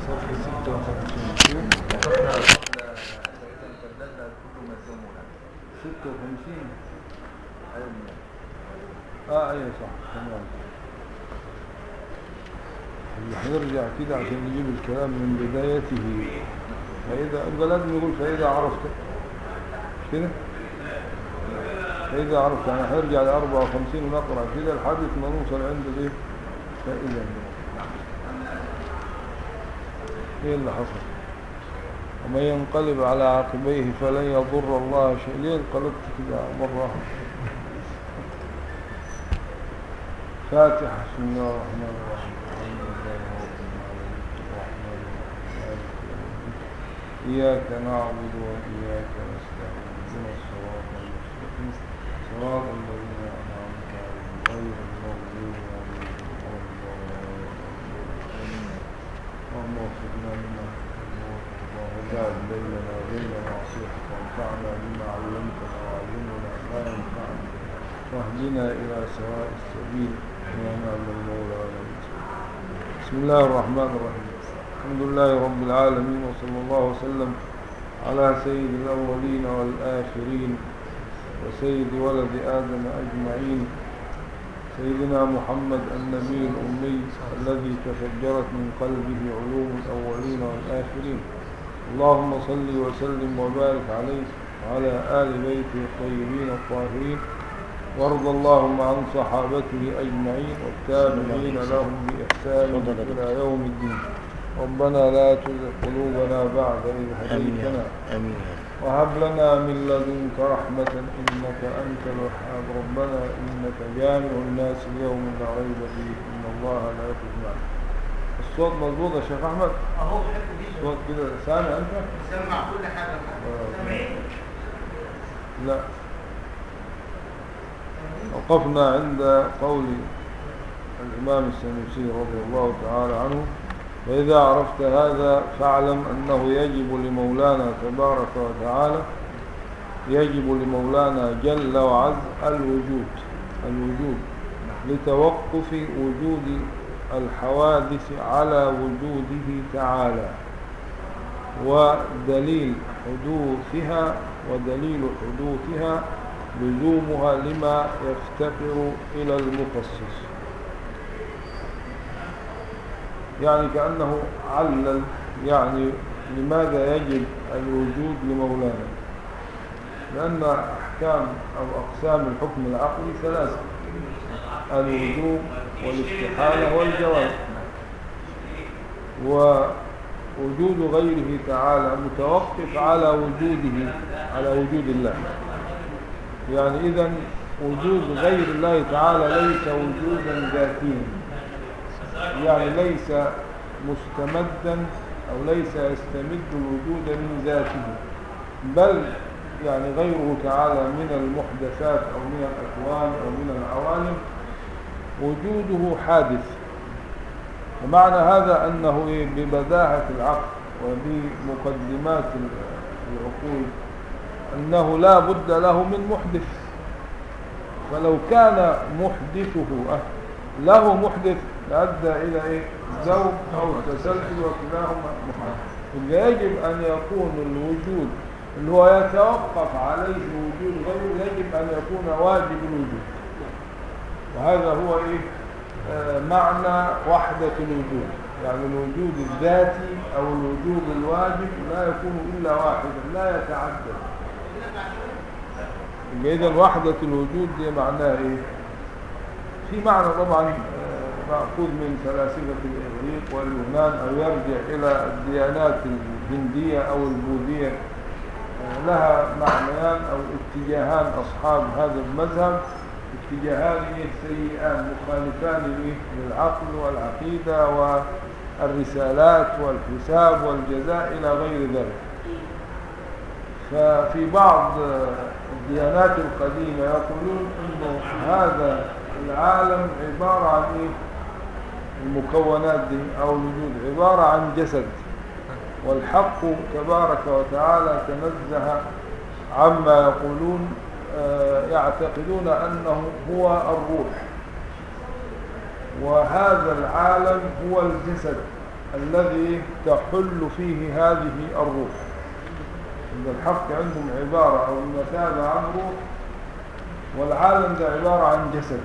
صفحة 56 وقفنا قبل فإذا البلدنا كل ما يسمونها 56 أيوة اه ايوه صح تمام هنرجع كده عشان نجيب الكلام من بدايته فإذا يبقى لازم يقول فإذا عرفت مش كده فإذا عرفت يعني هنرجع ل 54 ونقرأ كده لحد ما نوصل عند الايه فإذا ايه اللي حصل ومن ينقلب على عقبيه فلن يضر الله شيئا ليه انقلبت كده مرة واحدة فاتحة بسم الله الرحمن الرحيم الحمد لله رب العالمين الرحمن الرحيم مالك يوم الدين إياك نعبد وإياك نستعين اهدنا الصراط المستقيم صراط الذين أنعمت عليهم غير المغضوب عليهم ولا الضالين اللهم وفقنا لما تحب وترضى وجعل بيننا وبين معصيتك وانفعنا بما علمتنا وعلمنا ما ينفعنا واهدنا إلى سواء السبيل ونعم المولى ونعم بسم الله الرحمن الرحيم الحمد لله رب العالمين وصلى الله وسلم على سيد الأولين والآخرين وسيد ولد آدم أجمعين سيدنا محمد النبي الأمي الذي تفجرت من قلبه علوم الأولين والآخرين اللهم صل وسلم وبارك عليه وعلى آل بيته الطيبين الطاهرين وارض اللهم عن صحابته أجمعين والتابعين لهم بإحسان إلى يوم الدين ربنا لا تزغ قلوبنا بعد إذ هديتنا آمين وهب لنا من لدنك رحمة إنك أنت الوهاب ربنا إنك جامع الناس اليوم لا ريب فيه إن الله لا يخلف الصوت مظبوط يا شيخ أحمد اهو بحبه جدا الصوت كده سامع أنت؟ سمع كل حاجه سامعين لا وقفنا عند قول الإمام السنوسي رضي الله تعالى عنه فإذا عرفت هذا فاعلم أنه يجب لمولانا تبارك وتعالى يجب لمولانا جل وعز الوجود الوجود لتوقف وجود الحوادث على وجوده تعالى ودليل حدوثها ودليل حدوثها لزومها لما يفتقر إلى المخصص يعني كأنه علل يعني لماذا يجب الوجود لمولانا لأن أحكام أو أقسام الحكم العقلي ثلاثة الوجوب والاستحالة والجواز ووجود غيره تعالى متوقف على وجوده على وجود الله يعني إذا وجود غير الله تعالى ليس وجودا ذاتيا يعني ليس مستمدا أو ليس يستمد الوجود من ذاته بل يعني غيره تعالى من المحدثات أو من الأكوان أو من العوالم وجوده حادث ومعنى هذا أنه إيه ببداهة العقل وبمقدمات العقول أنه لا بد له من محدث فلو كان محدثه أه له محدث لأدى إلى إيه زوج أو تسلسل وكلاهما محدث يبقى يجب أن يكون الوجود اللي هو يتوقف عليه وجود غيره يجب أن يكون واجب الوجود وهذا هو إيه آه معنى وحدة الوجود يعني الوجود الذاتي أو الوجود الواجب لا يكون إلا واحدا لا يتعدد يبقى إذا وحدة الوجود دي معناها إيه في معنى طبعا آه، مأخوذ من فلاسفة الإغريق واليونان أو يرجع إلى الديانات الهندية أو البوذية آه، لها معنيان أو اتجاهان أصحاب هذا المذهب اتجاهان إيه سيئان مخالفان إيه للعقل والعقيدة والرسالات والحساب والجزاء إلى غير ذلك ففي بعض الديانات القديمة يقولون أنه هذا العالم عبارة عن إيه؟ المكونات دي أو الوجود عبارة عن جسد والحق تبارك وتعالى تنزه عما يقولون آه، يعتقدون أنه هو الروح وهذا العالم هو الجسد الذي تحل فيه هذه الروح إن الحق عندهم عبارة أو المثابة عن روح والعالم ده عبارة عن جسد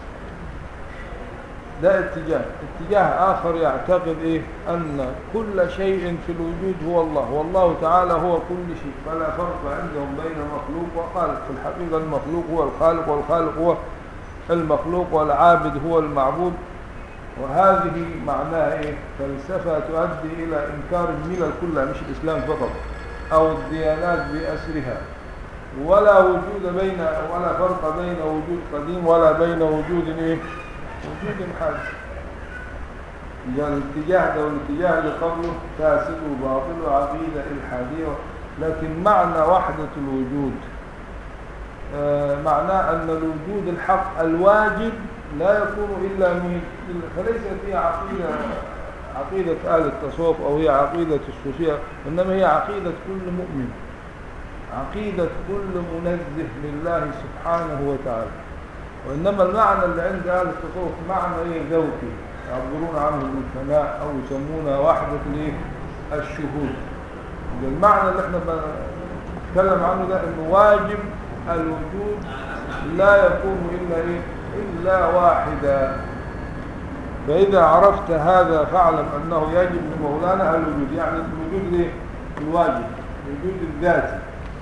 ده اتجاه اتجاه آخر يعتقد إيه أن كل شيء في الوجود هو الله والله تعالى هو كل شيء فلا فرق عندهم بين مخلوق وخالق في الحقيقة المخلوق هو الخالق والخالق هو المخلوق والعابد هو المعبود وهذه معناها إيه فلسفة تؤدي إلى إنكار الملل كلها مش الإسلام فقط أو الديانات بأسرها ولا وجود بين ولا فرق بين وجود قديم ولا بين وجود إيه وجود حادث يعني الاتجاه ده والاتجاه اللي قبله فاسد وباطل وعقيدة إلحادية لكن معنى وحدة الوجود آه معناه أن الوجود الحق الواجب لا يكون إلا من فليس في عقيدة عقيدة أهل التصوف أو هي عقيدة الصوفية إنما هي عقيدة كل مؤمن عقيدة كل منزه لله سبحانه وتعالى وإنما المعنى اللي عند أهل التصوف معنى إيه ذوقي يعبرون عنه بالفناء أو يسمونها وحدة الإيه الشهود المعنى اللي احنا بنتكلم عنه ده إنه واجب الوجود لا يكون إلا إيه إلا واحدا فإذا عرفت هذا فاعلم أنه يجب لمولانا الوجود يعني الوجود إيه الواجب الوجود الذاتي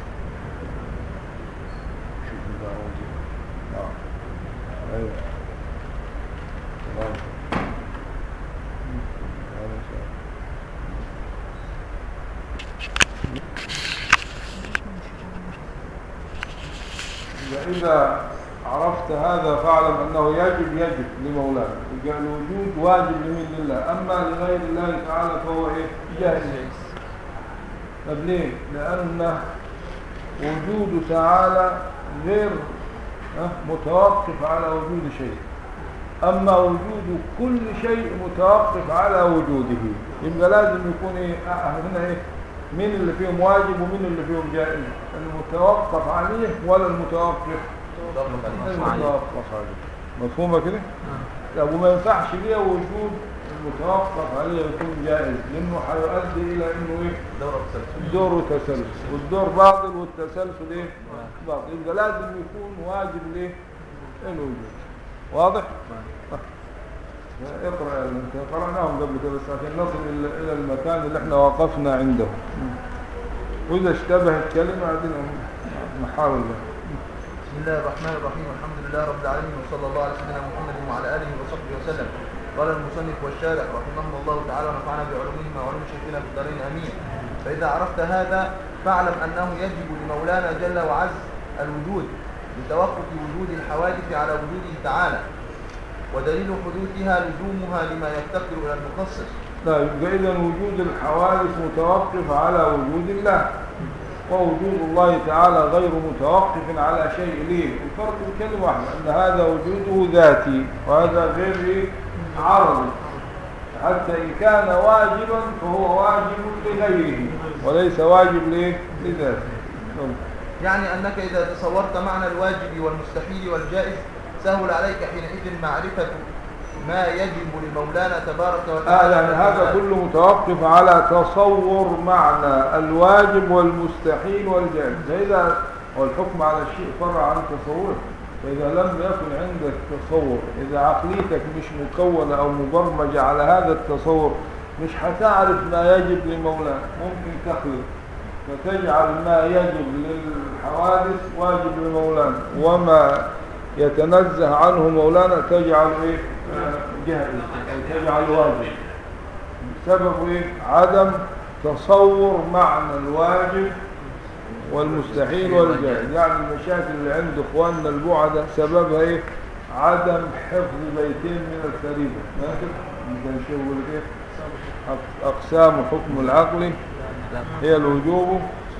شوف الدعوة دي آه. أيوه تمام هذا شيء. إذا عرفت هذا فاعلم أنه يجب يجب لمولاه يبقى الوجود واجب لمن لله أما لغير الله تعالى فهو إيه جائز طب ليه لأن وجود تعالى غير ها، متوقف على وجود شيء أما وجود كل شيء متوقف على وجوده يبقى لازم يكون إيه آه، هنا إيه مين اللي فيهم واجب ومين اللي فيهم جائز المتوقف عليه ولا المتوقف المتوقف عليه مفهومة كده طب وما ينفعش ليه وجود المتوقف عليه يكون جائز لانه هيؤدي الى انه ايه دورة تسلسل دور تسلسل والدور باطل والتسلسل ايه باطل يبقى لازم يكون واجب ليه الوجود واضح اقرا يا انت قراناهم قبل كده بس عشان نصل الى إلى المكان اللي احنا وقفنا عنده واذا اشتبهت كلمه عندنا نحاول بسم الله الرحمن الرحيم الحمد لله رب العالمين وصلى الله على سيدنا محمد وعلى اله وصحبه وسلم قال المصنف والشارع رحمه الله تعالى ونفعنا بعلومهما وعلوم شيخنا في الدارين امين فاذا عرفت هذا فاعلم انه يجب لمولانا جل وعز الوجود لتوقف وجود الحوادث على وجوده تعالى ودليل حدوثها لزومها لما يفتقر الى المخصص لا يبقى اذا وجود الحوادث متوقف على وجود الله ووجود الله تعالى غير متوقف على شيء ليه الفرق بكلمة واحدة أن هذا وجوده ذاتي وهذا غير عرضي حتى إن كان واجبا فهو واجب لغيره وليس واجب ليه لذاته يعني أنك إذا تصورت معنى الواجب والمستحيل والجائز سهل عليك حينئذ معرفة ما يجب لمولانا تبارك آه وتعالى يعني هذا كله متوقف على تصور معنى الواجب والمستحيل والجائز فإذا والحكم على الشيء فرع عن تصوره فإذا لم يكن عندك تصور إذا عقليتك مش مكونة أو مبرمجة على هذا التصور مش هتعرف ما يجب لمولانا ممكن تخلط فتجعل ما يجب للحوادث واجب لمولانا وما يتنزه عنه مولانا تجعل ايه آه، جائز او تجعل واجب بسبب ايه عدم تصور معنى الواجب والمستحيل والجائز يعني المشاكل اللي عند اخواننا البعدة سببها ايه عدم حفظ بيتين من الفريضة ما كده كان شيء يقول ايه أق- اقسام حكم العقل هي الوجوب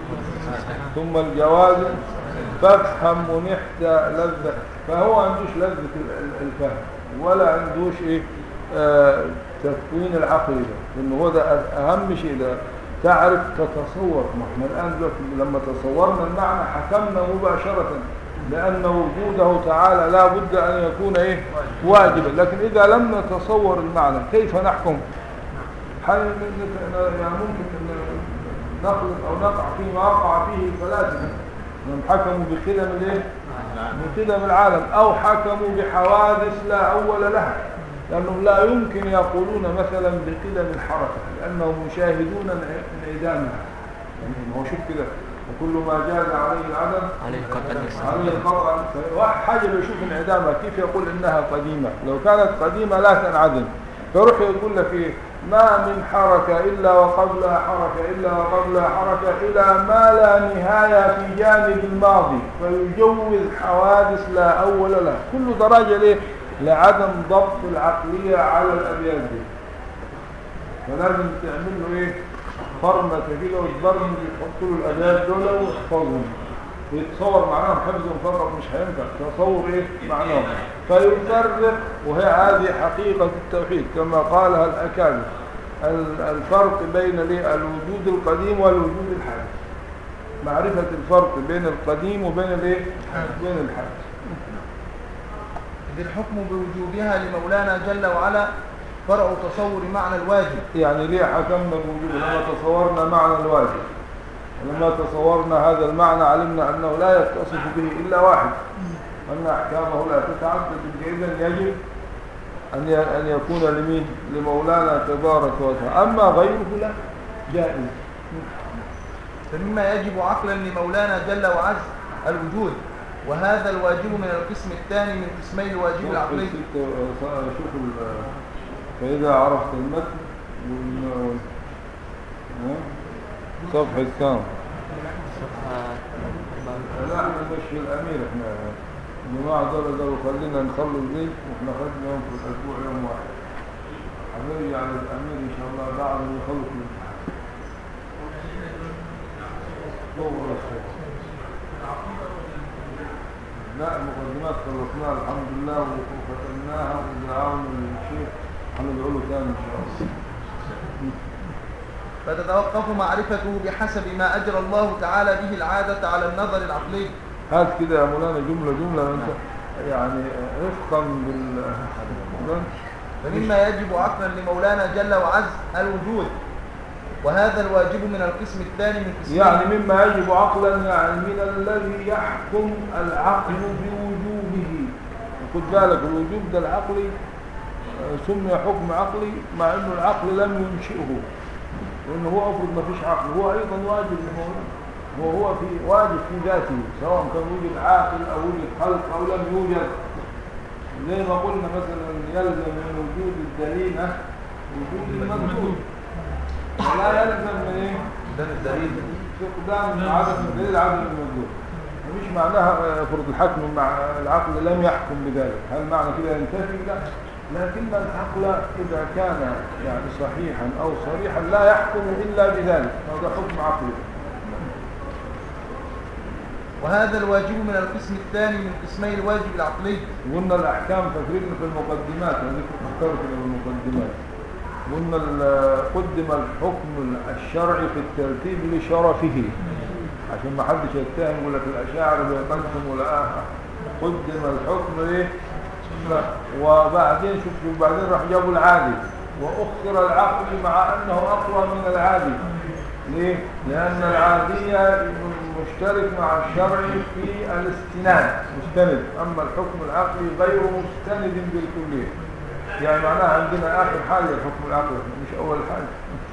ثم الجواز فافهم ونحت لذة فهو عندوش لذة ال- ال- الفهم ولا عندوش ايه آه تكوين العقل ده لانه هو ده أ- اهم شيء ده تعرف تتصور ما احنا الان دلوقتي لما تصورنا المعنى حكمنا مباشرة لأن وجوده تعالى لا بد أن يكون إيه واجبا لكن إذا لم نتصور المعنى كيف نحكم هل ن- يعني ممكن ن- نخلط أو نقع فيما وقع فيه الفلاسفة لهم حكموا بقدم الايه؟ بقدم العالم أو حكموا بحوادث لا أول لها لأنهم لا يمكن يقولون مثلا بقدم الحركة لأنهم يشاهدون انع- انعدامها يعني ما هو شوف كده وكل ما جاز عليه العدم عليه قطع عليه القطع واحد حاجة بيشوف انعدامها كيف يقول انها قديمة لو كانت قديمة لا تنعدم فيروح يقول لك ايه ما من حركة إلا وقبلها حركة إلا وقبلها حركة إلى ما لا نهاية في جانب الماضي فيجوز حوادث لا أول لها كل درجة ليه لعدم ضبط العقلية على الأبيات دي فلازم تعمل له ايه فرمة كده وتبرمج تحط له الأبيات دول وتحفظهم يتصور معناهم حفظهم فقط مش هينفع تصور ايه معناهم فيفرق وهي هذه حقيقة التوحيد كما قالها الأكابر ال- الفرق بين ليه الوجود القديم والوجود الحادث معرفة الفرق بين القديم وبين الايه بين الحادث إذ الحكم بوجوبها لمولانا جل وعلا فرع تصور معنى الواجب يعني ليه حكمنا بوجوده لما تصورنا معنى الواجب ولما تصورنا هذا المعنى علمنا أنه لا يتصف به إلا واحد وأن أحكامه لا تتعدد إذا يجب أن ي- أن يكون لمين لمولانا تبارك وتعالى أما غيره لا جائز فمما يجب عقلا لمولانا جل وعز الوجود وهذا الواجب من القسم الثاني من قسمي الواجب العقلي شوف الست- شوف ال- فإذا عرفت المتن وال- ها؟ صفحة كام لا احنا مش الامير احنا الجماعة دول قالوا خلينا نخلص دي واحنا خدنا يوم في الاسبوع يوم واحد هنرجع للامير ان شاء الله بعد ما يخلص الامتحان دور الصور. لا المقدمات خلصناها الحمد لله وختمناها ودعاونا للشيخ هندعو له تاني ان شاء الله فتتوقف معرفته بحسب ما أجرى الله تعالى به العادة على النظر العقلي هات كده يا مولانا جملة جملة انت يعني رفقا بال فمما يجب عقلا لمولانا جل وعز الوجود وهذا الواجب من القسم الثاني من قسمين يعني مما يجب عقلا يعني من الذي يحكم العقل بوجوبه خد بالك الوجوب ده العقلي آه، سمي حكم عقلي مع انه العقل لم ينشئه لانه هو افرض ما فيش عقل هو ايضا واجب لمولانا وهو في واجب في ذاته سواء كان وجد عاقل او وجد خلق او لم يوجد زي ما قلنا مثلا يلزم من وجود الدليل ها، وجود المنصوص ولا يلزم من ايه ده الدليل فقدان عدم الدليل عدم الموجود مش معناها آه، فرض الحكم مع العقل لم يحكم بذلك هل معنى كده ينتفي لا لكن العقل إذا كان يعني صحيحا أو صريحا لا يحكم إلا بذلك هذا حكم عقلي وهذا الواجب من القسم الثاني من قسمي الواجب العقلي قلنا الأحكام فاكرين في المقدمات هذه فكرت في المقدمات قلنا ال- قدم الحكم الشرعي في الترتيب لشرفه عشان ما حدش يتهم يقول لك الأشاعر بيقدم ولا آخر قدم الحكم ليه؟ لا وبعدين شوف وبعدين راح جابوا العادي وأخر العقل مع أنه أقوى من العادي ليه؟ لأن العادية مشترك مع الشرع في الاستناد مستند أما الحكم العقلي غير مستند بالكلية يعني معناها عندنا آخر حاجة الحكم العقلي مش أول حاجة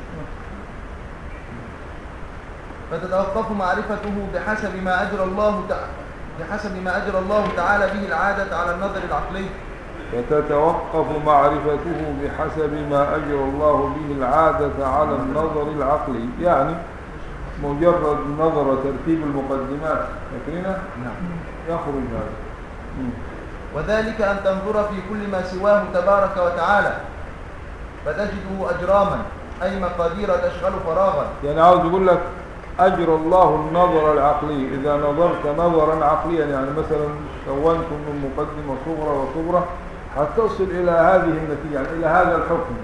فتتوقف معرفته بحسب ما أجرى الله تعالى بحسب ما أجرى الله تعالى به العادة على النظر العقلي فتتوقف معرفته بحسب ما أجرى الله به العادة على النظر العقلي يعني مجرد نظر ترتيب المقدمات فاكرينها؟ يخرج هذا مم. وذلك أن تنظر في كل ما سواه تبارك وتعالى فتجده أجراما أي مقادير تشغل فراغا يعني عاوز يقول لك أجرى الله النظر العقلي إذا نظرت نظرا عقليا يعني مثلا كونتم من مقدمة صغرى وكبرى هتصل إلى هذه النتيجة يعني إلى هذا الحكم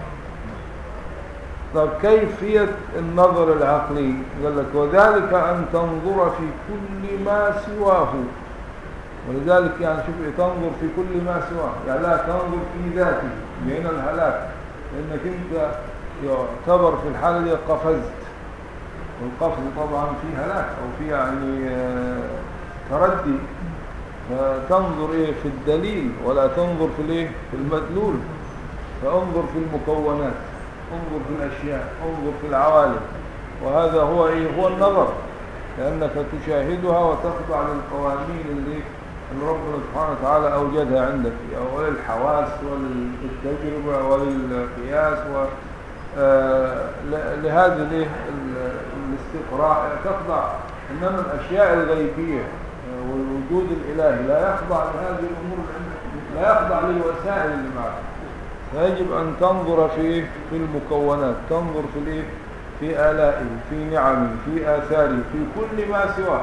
طب كيفية النظر العقلي قال لك وذلك أن تنظر في كل ما سواه ولذلك يعني شوف إيه، تنظر في كل ما سواه يعني لا تنظر في ذاته بين الهلاك لأنك أنت يعتبر في الحالة دي قفزت والقفز طبعا فيه هلاك أو فيه يعني آه، تردي فتنظر إيه في الدليل ولا تنظر في الإيه في المدلول فانظر في المكونات انظر في الأشياء انظر في العوالم وهذا هو إيه هو النظر لأنك تشاهدها وتخضع للقوانين اللي اللي ربنا سبحانه وتعالى أوجدها عندك وللحواس وللتجربة وللقياس و آه، ل- لهذه الايه ال- الاستقراء تخضع إنما الأشياء الغيبية آه، والوجود الإلهي لا يخضع لهذه الأمور اللي عندك لا يخضع للوسائل اللي معك فيجب أن تنظر في في المكونات تنظر في الايه في آلائه في نعمه في آثاره في كل ما سواه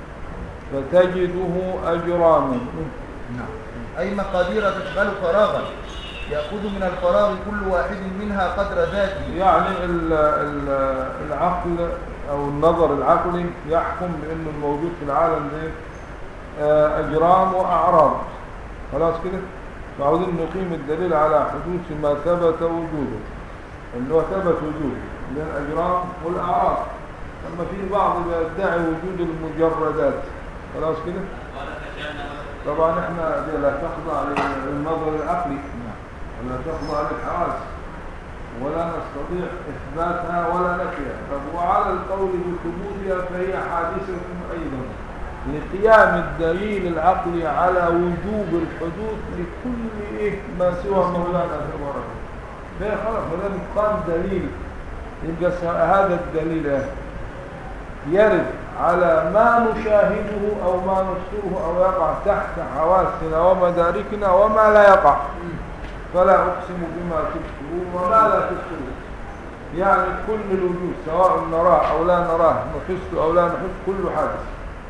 فتجده أجراما أي مقادير تشغل فراغا يأخذ من الفراغ كل واحد منها قدر ذاته يعني ال ال العقل أو النظر العقلي يحكم بأنه الموجود في العالم ده آه، أجرام وأعراض خلاص كده فعاوزين نقيم الدليل على حدوث ما ثبت وجوده اللي هو ثبت وجوده اللي هي الأجرام والأعراض أما في بعض بيدعي وجود المجردات خلاص كده طبعا احنا دي لا تخضع للنظر العقلي ولا تخضع للحواس ولا نستطيع إثباتها ولا نفيها طب وعلى القول بثبوتها فهي حادثة أيضا لقيام الدليل العقلي على وجوب الحدوث لكل إيه ما سوى مولانا تبارك ده خلاص ما دام قام دليل يبقى س- هذا الدليل إيه؟ يرد على ما نشاهده أو ما نبصره أو يقع تحت حواسنا ومداركنا وما لا يقع فلا أقسم بما تبصرون وما لا تبصرون يعني كل الوجود سواء نراه أو لا نراه نحس أو لا نحس كله حادث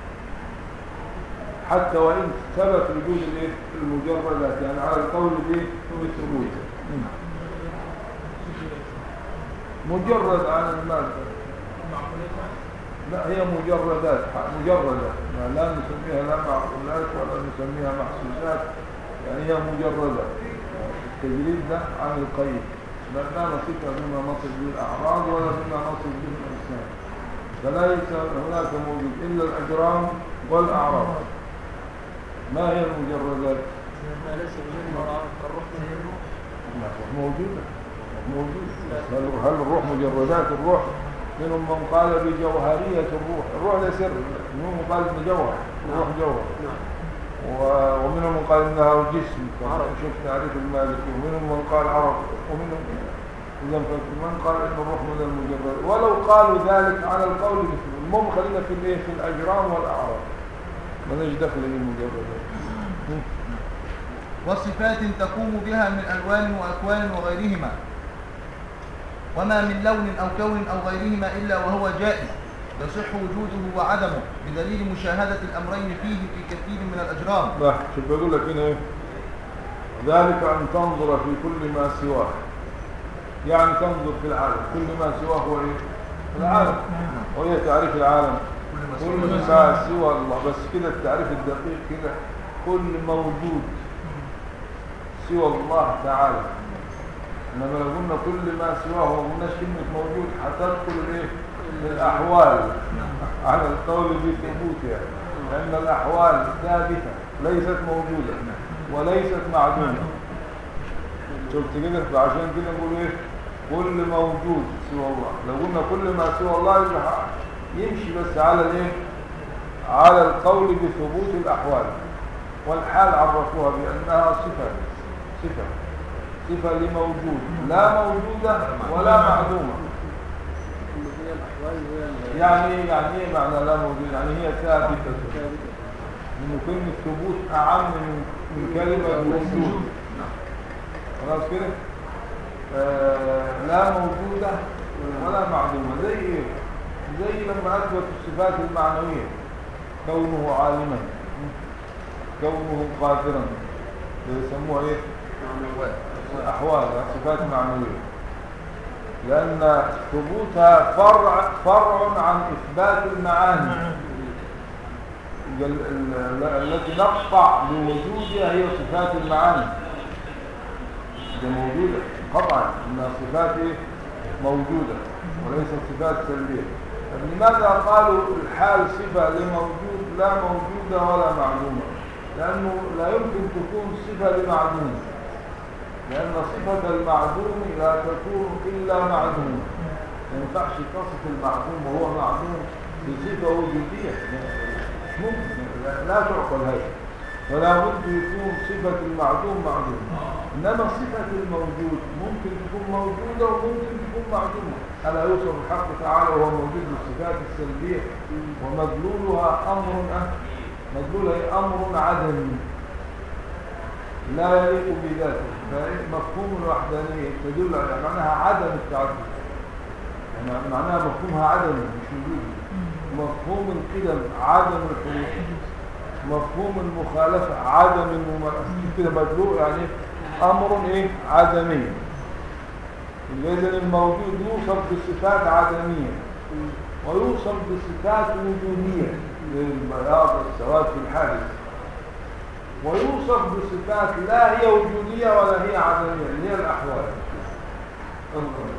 حتى وإن ثبت وجود الإيه؟ المجردات يعني على القول به بالثبوت مجرد عن المادة لا هي مجردات مجردة يعني لا نسميها لا معقولات ولا نسميها محسوسات يعني هي مجردة التجريد ده عن القيد لا لا نصفها بما نصف به الأعراض ولا بما نصف به الإنسان فليس هناك موجود إلا الأجرام والأعراض ما هي المجردات؟ ليس بجنة الروح من لا، الروح موجودة موجودة هل هل الروح مجردات الروح منهم من قال بجوهرية الروح الروح ده سر منهم من قال انه جوهر الروح جوهر و- ومنهم من قال انها جسم كما شوف تعريف المالكي ومنهم من قال عرب ومنهم اذا من قال ان الروح من المجرد ولو قالوا ذلك على القول مثله المهم خلينا في الايه في الاجرام والاعراض مالناش دخل بالمجردات وصفات تقوم بها من ألوان وأكوان وغيرهما وما من لون أو كون أو غيرهما إلا وهو جائز يصح وجوده وعدمه بدليل مشاهدة الأمرين فيه في كثير من الأجرام لا شوف بقول لك هنا ايه ذلك ان تنظر في كل ما سواه يعني تنظر في العالم كل ما سواه هو ايه العالم وهي تعريف العالم كل ما سوى الله بس كده التعريف الدقيق كده كل موجود سوى الله تعالى انما لو قلنا كل ما سواه وما قلناش كلمه موجود هتدخل الايه الاحوال على القول بثبوتها لان الاحوال ثابته ليست موجوده وليست معدومه شفت كده فعشان كده نقول ايه كل موجود سوى الله لو قلنا كل ما سوى الله يبقى يمشي بس على الايه على القول بثبوت الاحوال والحال عرفوها بانها صفه صفه صفه لموجود لا موجوده ولا معدومه هي الأحوال هي ال- يعني إيه- يعني ايه معنى لا موجود يعني هي ثابته ثابتة. ان كلمه ثبوت اعم من من كلمه وجود خلاص كده آه لا موجوده ولا معدومه زي ايه زي لما اثبت الصفات المعنويه كونه عالما كونه قادرا يسموها ايه الاحوال صفات معنويه لان ثبوتها فرع فرع عن اثبات المعاني ال- ال- التي نقطع بوجودها هي صفات المعاني دي موجودة قطعا انها صفات ايه موجودة وليست صفات سلبية طب لماذا قالوا الحال صفة لموجود لا موجودة ولا معلومة لأنه لا يمكن تكون صفة لمعلوم لأن صفة المعدوم لا تكون إلا معدوم ما ينفعش تصف المعدوم وهو معدوم بصفة وجودية مش ممكن لا- لا تعقل هذا ولا بد يكون صفة المعدوم معدوم إنما صفة الموجود ممكن تكون موجودة وممكن تكون معدومة ألا يوصف الحق تعالى وهو موجود بالصفات السلبية ومدلولها أمر أه مدلولها أمر عدمي لا يليق بذاته فمفهوم الوحدانية تدل على معناها عدم التعدد يعني معناها مفهومها عدم مش وجود مفهوم القدم عدم الحدوث مفهوم المخالفة عدم الممارسة كده مدلول يعني أمر إيه عدمي إذا الموجود يوصف بصفات عدمية ويوصف بصفات وجودية للبياض والسواد في الحادث ويوصف بصفات لا هي وجودية ولا هي عدمية اللي هي الأحوال انظر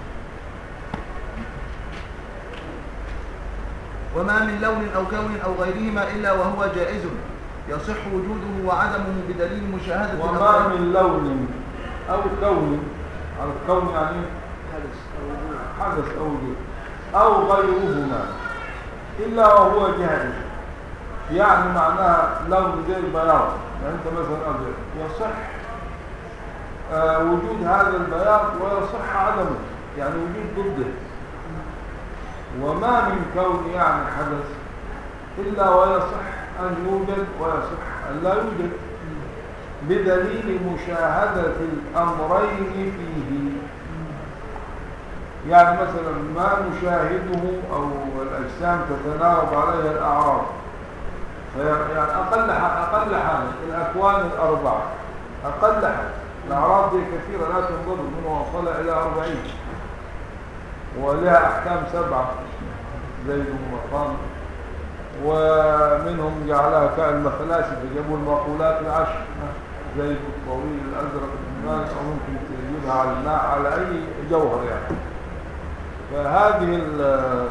وما من لون أو كون أو غيرهما إلا وهو جائز يصح وجوده وعدمه بدليل مشاهدة وما الأفراد. من لون أو كون على الكون يعني حدث أو وجود حدث أو وجود أو غيرهما إلا وهو جائز يعني معناها لون زي البياض يعني أنت مثلا أبيض يصح آه وجود هذا البياض ويصح عدمه يعني وجود ضده وما من كون يعني حدث إلا ويصح أن يوجد ويصح أن لا يوجد بدليل مشاهدة الأمرين فيه يعني مثلا ما نشاهده أو الأجسام تتناوب عليها الأعراض في- يعني أقل ح- أقل حاجة الأكوان الأربعة أقل حاجة الأعراض دي كثيرة لا تنضبط من وصل إلى أربعين ولها أحكام سبعة زيد ومقام ومنهم جعلها كالمفلاسفة جابوا المقولات العشر زيد الطويل الأزرق الناس أو ممكن تجيبها على الماء على أي جوهر يعني فهذه ال-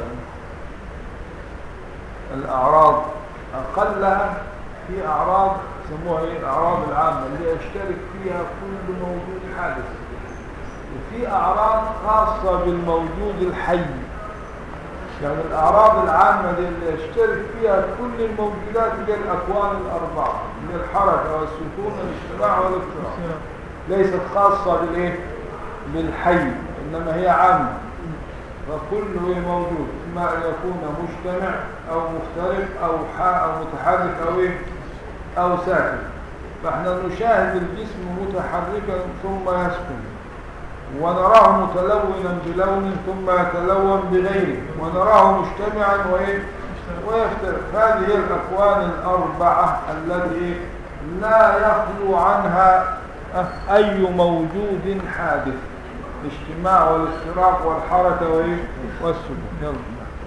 الأعراض أقلها في أعراض يسموها إيه الأعراض العامة اللي يشترك فيها كل موجود حادث وفي أعراض خاصة بالموجود الحي يعني الأعراض العامة دي اللي يشترك فيها كل الموجودات هي الأكوان الأربعة من الحركة والسكون والاجتماع والافتراق ليست خاصة بالإيه؟ بالحي إنما هي عامة فكله موجود إما أن يكون مجتمع أو مختلف أو حا أو متحرك أو إيه؟ أو ساكن فإحنا نشاهد الجسم متحركا ثم يسكن ونراه متلونا بلون ثم يتلون بغيره ونراه مجتمعا وإيه؟ ويفترق هذه هي الأكوان الأربعة التي لا يخلو عنها أه، أي موجود حادث الاجتماع والافتراق والحركة وإيه؟ والسكون يلا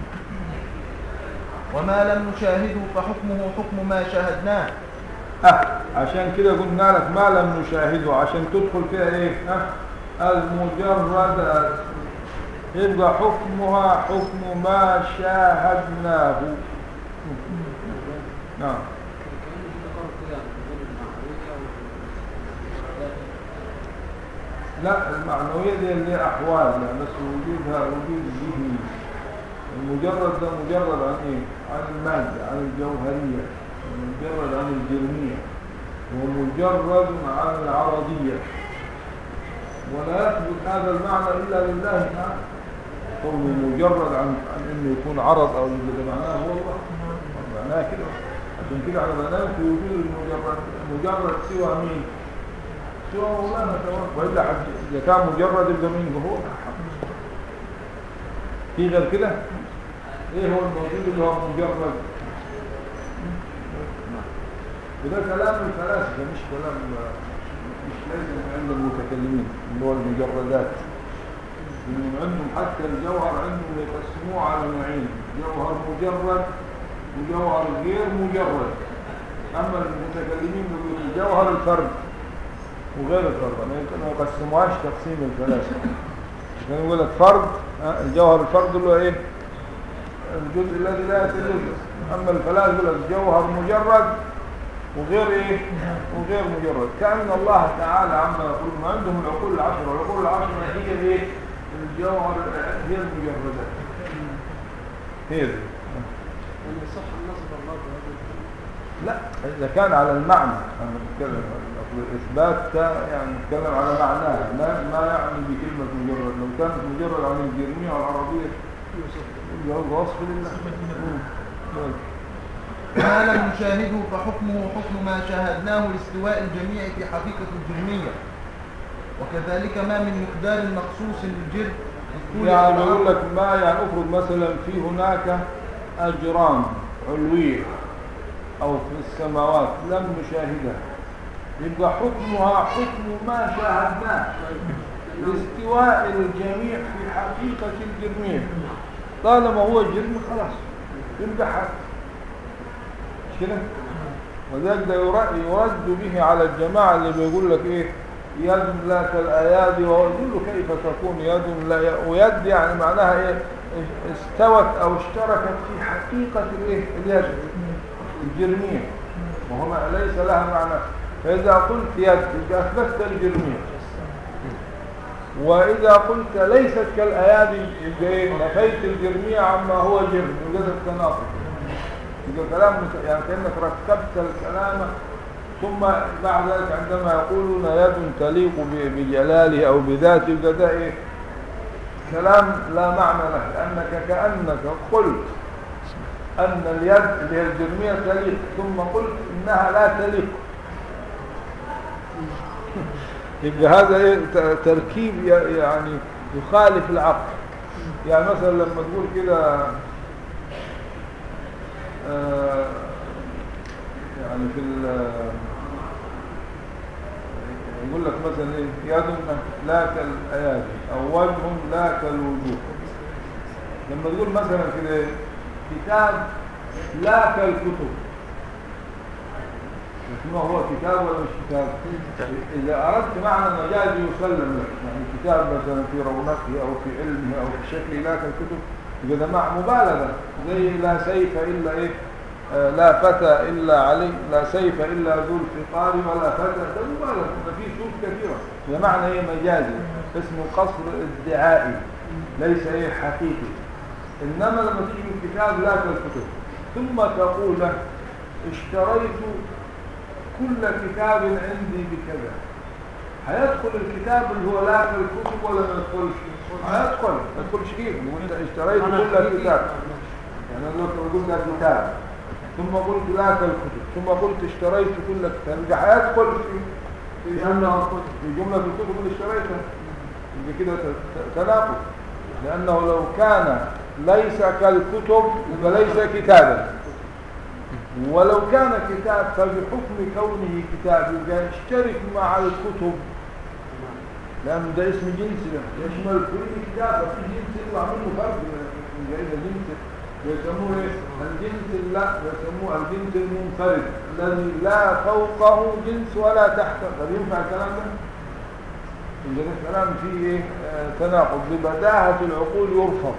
وما لم نشاهده فحكمه حكم ما شاهدناه أه عشان كده قلنا لك ما لم نشاهده عشان تدخل فيها ايه أه المجرد يبقى حكمها حكم ما شاهدناه نعم كأنه في تقارب كده بين المعنوية والإثبات. لا المعنوية دي اللي هي أحوال يعني بس وجودها وجود ذهني المجرد ده مجرد عن إيه؟ عن المادة عن الجوهرية مجرد عن الجرمية ومجرد عن العرضية ولا يثبت هذا المعنى إلا لله تعالى قوله مجرد عن, عن إنه يكون عرض أو يوجد معناه هو الله معناه كده عشان كده على معناه في وجود المجرد مجرد سوى مين؟ سوى مولانا تمام وإلا حد إذا كان مجرد يبقى مين هو الحق في غير كده ايه هو الموجود اللي هو مجرد وده كلام الفلاسفه مش كلام مش لازم عند المتكلمين اللي هو المجردات لأنهم عندهم حتى الجوهر عندهم يقسموه على نوعين جوهر مجرد وجوهر غير مجرد اما المتكلمين بيقولوا جوهر الفرد وغير الفرد ما يمكن ما يقسموهاش تقسيم الفلاسفه كان يقول لك فرد ها، الجوهر الفرد اللي هو ايه الجزء الذي لا يتجزأ اما الفلاح يقول لك جوهر مجرد وغير ايه وغير مجرد كأن الله تعالى عما يقول ما عندهم العقول العشرة والعقول العشرة هي ايه الجوهر هي المجردات هي دي يعني صح النصب الله بهذا الكلام. لا إذا كان على المعنى أنا بتكلم أصل الإثبات ده يعني نتكلم على معناه ما ما يعني بكلمة مجرد لو كانت مجرد عن الجرمية والعربية يبقى وصف لله مم. ما لم نشاهده فحكمه حكم ما شاهدناه لاستواء الجميع في حقيقة الجرمية وكذلك ما من مقدار مخصوص للجرم الطول يعني والعرض. يقول لك ما يعني افرض مثلا في هناك أجرام علوية أو في السماوات لم نشاهدها يبقى حكمها حكم ما شاهدناه لاستواء الجميع في حقيقة الجرمية طالما هو جرم خلاص يبقى حق مش كده وذلك ده ير- يرد به على الجماعة اللي بيقول لك ايه يد لا كالأيادي ويقول له كيف تكون يد لا ي- ويد يعني معناها ايه استوت او اشتركت في حقيقة الايه اليد الجرمية وهو ليس لها معنى فإذا قلت يد يبقى أثبتت الجرمية وإذا قلت ليست كالأيادي يبقى إيه؟ نفيت الجرمية عما هو جرم يبقى ده التناقض يبقى كلام مت- يعني كأنك ركبت الكلام ثم بعد ذلك عندما يقولون يد تليق ب- بجلاله أو بذاته يبقى ده إيه كلام لا معنى له لأنك كأنك قلت أن اليد اللي هي الجرمية تليق ثم قلت إنها لا تليق يبقى هذا إيه ت- تركيب ي- يعني يخالف العقل يعني مثلا لما تقول كده آه، يعني في ال- يقول لك مثلا ايه يد لا كالايادي او وجه لا كالوجوه لما تقول مثلا كده إيه؟ كتاب لا كالكتب اسمه هو كتاب ولا مش كتاب إذا أردت معنى مجازي يسلم لك يعني كتاب مثلا في رونقه أو في علمه أو في شكله لا كالكتب يبقى ده مع مبالغة زي لا سيف إلا إيه آه لا فتى إلا علي لا سيف إلا ذو الفقار ولا فتى ده مبالغة ده في سوق كثيرة ده معنى إيه مجازي اسمه قصر ادعائي ليس إيه حقيقي إنما لما تيجي الكتاب لا كالكتب ثم تقول له اشتريت كل كتاب عندي بكذا هيدخل الكتاب اللي هو لا كالكتب ولا ما يدخلش هيدخل ما يدخلش كيف وانت اشتريت كل كتاب يعني انا لو اقول لك كتاب ثم قلت لا كالكتب ثم قلت اشتريت كل كتاب يبقى هيدخل في في جملة في جملة الكتب اللي اشتريتها يبقى كده ت- تناقض لأنه لو كان ليس كالكتب يبقى ليس كتابا ولو كان كتاب فبحكم كونه كتاب يبقى يشترك مع الكتب لأن ده اسم جنس ده يشمل كل كتاب في جنس يطلع منه فرد من جائزة جنس يسموه ايه؟ الجنس لا يسموه الجنس المنفرد الذي لا فوقه جنس ولا تحته طب ينفع الكلام ده؟ إذا الكلام فيه ايه؟ آه، تناقض ببداهة العقول يرفض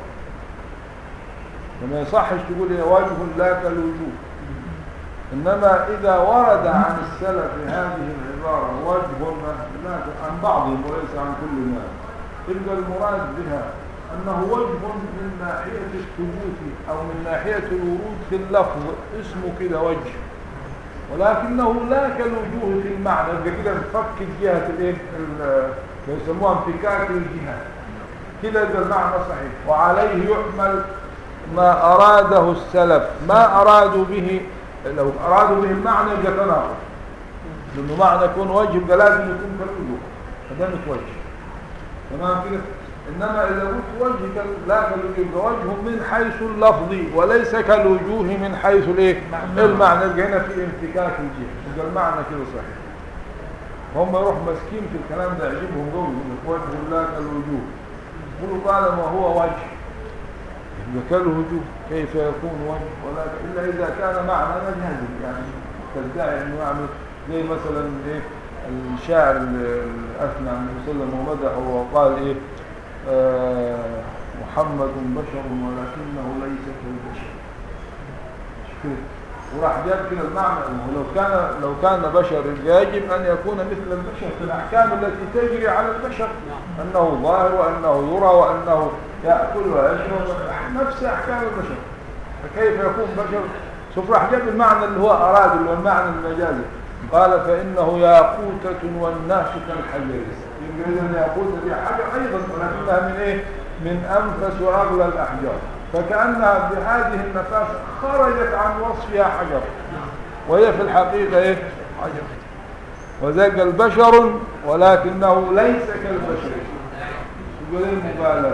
فما يصحش تقول ايه وجه لا كالوجوه إنما إذا ورد عن السلف هذه العبارة وجه لا عن بعضهم وليس عن كل الناس يبقى المراد بها أنه وجه من ناحية الثبوت أو من ناحية الورود في اللفظ اسمه كده وجه ولكنه لا كالوجوه في المعنى يبقى كده نفك جهة الايه ال- يسموها انفكاك الجهات كده يبقى المعنى صحيح وعليه يحمل ما أراده السلف ما أرادوا به لو أرادوا به المعنى يبقى تناقض لأنه معنى يكون وجه يبقى لازم يكون كالوجوه فده مش وجه تمام كده إنما إذا قلت وجه كال- لا كالوجوه يبقى وجه من حيث اللفظ وليس كالوجوه من حيث الايه المعنى يبقى هنا في انفكاك الجهة يبقى المعنى كده صحيح هم يروح ماسكين في الكلام ده يعجبهم قوي يقول لك وجه لا كالوجوه يقولوا طالما هو وجه يبقى كالوجوه كيف يكون وجه ولا الا اذا كان معنى مجازي يعني تدعي انه يعمل زي مثلا ايه الشاعر اللي اثنى عن النبي صلى الله عليه وسلم ومدحه وقال ايه آه، محمد بشر ولكنه ليس كالبشر مش كده وراح جاب كده المعنى انه لو كان لو كان بشر يجب ان يكون مثل البشر في الاحكام التي تجري على البشر انه ظاهر وانه يرى وانه ياكل ويشرب نفس احكام البشر فكيف يكون بشر شوف راح جاب المعنى اللي هو اراد اللي هو المعنى المجازي قال فانه ياقوتة والناس كالحجر يمكن ان ياقوتة دي حاجه ايضا ولكنها من ايه؟ من انفس واغلى الاحجار فكانها بهذه النفاسه خرجت عن وصفها حجر وهي في الحقيقه ايه؟ حجر وذاك البشر ولكنه ليس كالبشر يقول المبالغه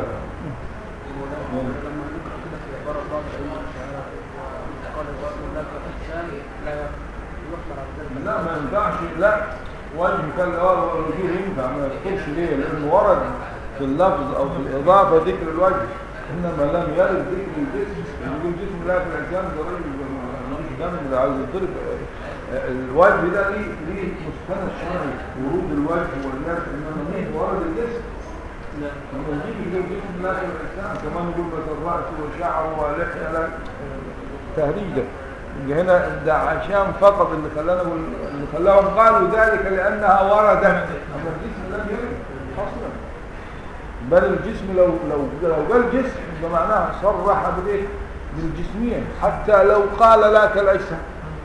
لما نقرا كده في عباره بعض الائمه الشعراء قال هناك احسان لا يقدر على ذلك لا ما ينفعش لا وجه كان الوجوه ينفع ما يذكرش ليه لانه ورد في اللفظ او في الاضافه ذكر الوجه انما لم يرد ذكر الجسم يقول جسم لا في الانسان ده راجل ملوش دم ده عايز يضرب الوجه ده ليه ليه مستند شرعي ورود الوجه والناس انما مين ورد الجسم لما يجي يقول جسم لا في الانسان كمان يقول بس الراس وشعر ولحيه لا تهريج ده يبقى هنا ده عشان فقط اللي خلانا نقول- اللي خلاهم قالوا ذلك لانها وردت اما الجسم لم يرد اصلا بل الجسم لو لو لو قال جسم يبقى معناها صرح بالايه بالجسميه حتى لو قال لا كالاجسام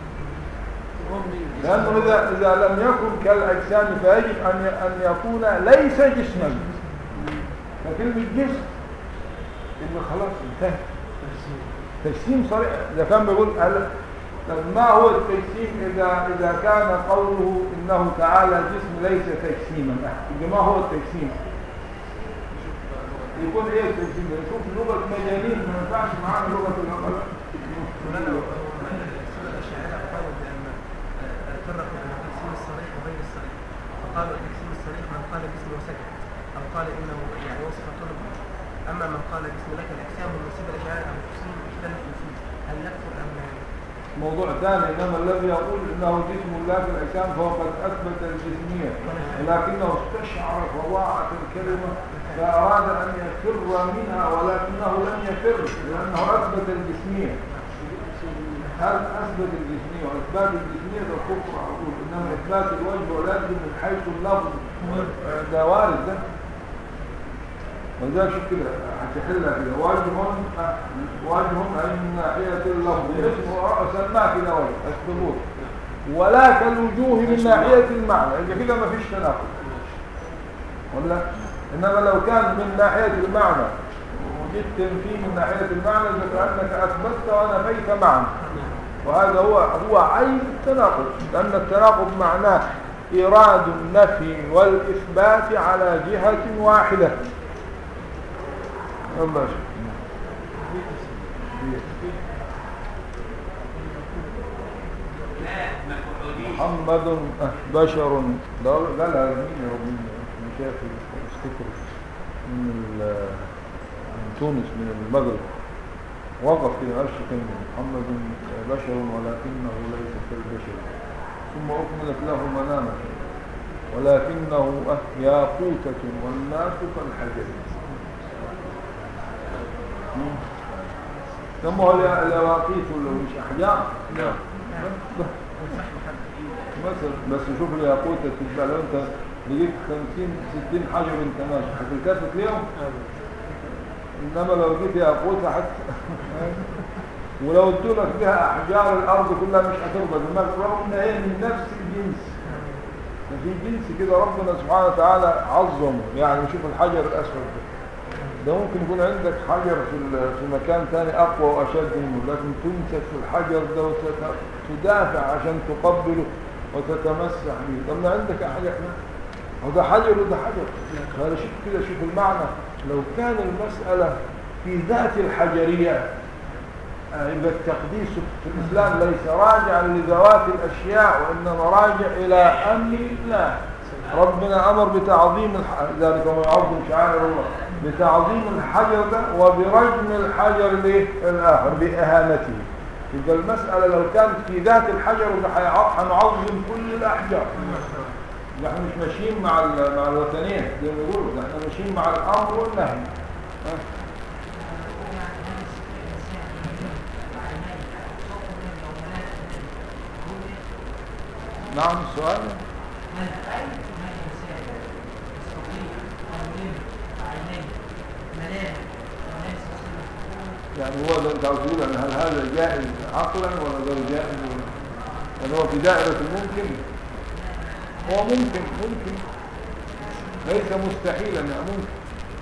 لانه اذا اذا لم يكن كالاجسام فيجب ان ي- ان يكون ليس جسما فكلمه جسم يبقى خلاص انتهى تجسيم صريح إذا كان بيقول قال طب ما هو التجسيم إذا إذا كان قوله إنه تعالى جسم ليس تجسيما يبقى ما هو التجسيم؟ يكون إيه التجسيم؟ نشوف لغة مجانين ما ينفعش معانا لغة العقلاء مولانا السنة الأشاعرة قالوا بأن فرقوا بين التجسيم الصريح وغير الصريح فقالوا التجسيم الصريح من قال جسم وسكت أو قال إنه يعني وصف طلب أما من قال جسم لك الأجسام والنسيب الأشاعرة أو التجسيم اختلفوا فيه هل يكفر أم لا يكفر؟ موضوع ثاني إنما الذي يقول إنه جسم لا في الأجسام فهو قد أثبت الجسمية ولكنه استشعر فظاعة الكلمة فأراد أن يفر منها ولكنه لم يفر لأنه أثبت الجسمية هل أثبت الجسمية وإثبات الجسمية ده كفر على طول إنما إثبات الوجه ولازم من حيث اللفظ آه، ده وارد ده ولذلك شوف كده هتحلها كده وجه آه، وجه أي من ناحية اللفظ اسمه سماه كده وجه الثبوت ولا كالوجوه من ناحية المعنى إذا كده ما فيش تناقض ولا إنما لو كان من ناحية المعنى وجدت تنفي من ناحية المعنى إذا كأنك أثبتت ونفيت معنى وهذا هو هو عين التناقض لأن التناقض معناه إيراد النفي والإثبات على جهة واحدة الله محمد أه، بشر ده قالها مين يا رب مش عارف افتكر من ال- من تونس من المغرب وقف كده قالش كلمة محمد بشر ولكنه ليس كالبشر ثم أكملت له منامة ولكنه أه، ياقوتة والناس كالحجر مم. كم هو اليا- اليواقيت ولا مش أحجار؟ نعم. مثلا بس شوف الياقوتة تتبع لو انت لقيت 50 60 حجر انت ماشي هتلتفت ليهم انما لو جيت ياقوتة حتى ولو ادوا لك بها احجار الارض كلها مش هترضى دماغك رغم ان هي من نفس الجنس ففي جنس كده ربنا سبحانه وتعالى عظمه يعني شوف الحجر الاسود ده ده ممكن يكون عندك حجر في ال- في مكان ثاني اقوى واشد منه لكن تمسك في الحجر ده وتدافع عشان تقبله وتتمسح به طب ما عندك حاجه وده حجر وده حجر فهذا شوف كده شوف المعنى لو كان المساله في ذات الحجريه آه، يبقى التقديس في الاسلام ليس راجعا لذوات الاشياء وانما راجع الى امر الله ربنا امر بتعظيم الح... ذلك وما يعظم شعائر الله بتعظيم الحجر ده وبرجم الحجر الايه الاخر باهانته يبقى المساله لو كانت في ذات الحجر ده هيع- هنعظم كل الاحجار ده احنا مش ماشيين مع ال- مع الوثنين زي ما بيقولوا ده احنا ماشيين مع الامر والنهي ها؟ نعم السؤال يعني هو ده انت عاوز تقول ان هل هذا جائز عقلا ولا غير جائز يعني هو في دائرة الممكن هو ممكن ممكن ليس مستحيلا يعني ممكن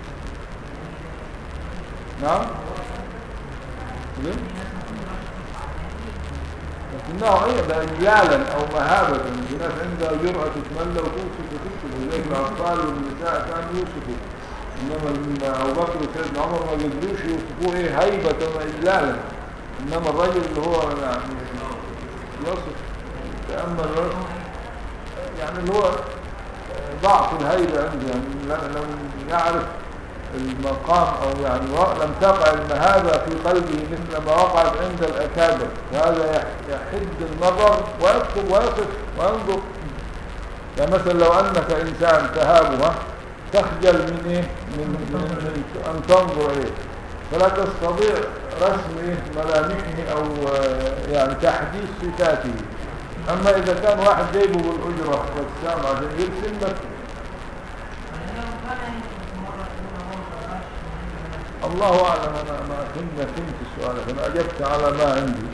نعم ليه؟ لكنه أيضا إجلالا أو مهابة في ناس عندها جرأة تتملى وتوصف وتكتب وزي الأطفال والنساء كانوا يوصفوا إنما ال- أبو بكر وسيدنا عمر ما قدروش يوصفوه إيه هيبة وإجلالا إنما الرجل اللي هو يعني يصف تأمل الرجل يعني اللي هو ضعف الهيبة عنده يعني لم لم يعرف المقام أو يعني و- لم تقع المهابة في قلبه مثل ما وقعت عند الأكابر وهذا يح- يحد النظر ويكتب ويصف وينظر يعني مثلا لو أنك إنسان تهابها تخجل من إيه؟ من, من, من أن تنظر إليه فلا تستطيع رسم إيه؟ ملامحه أو آه، يعني تحديث صفاته أما إذا كان واحد جايبه بالأجرة والسام عشان يرسم لك الله أعلم أنا ما كنت فهمت السؤال أنا أجبت على ما عندي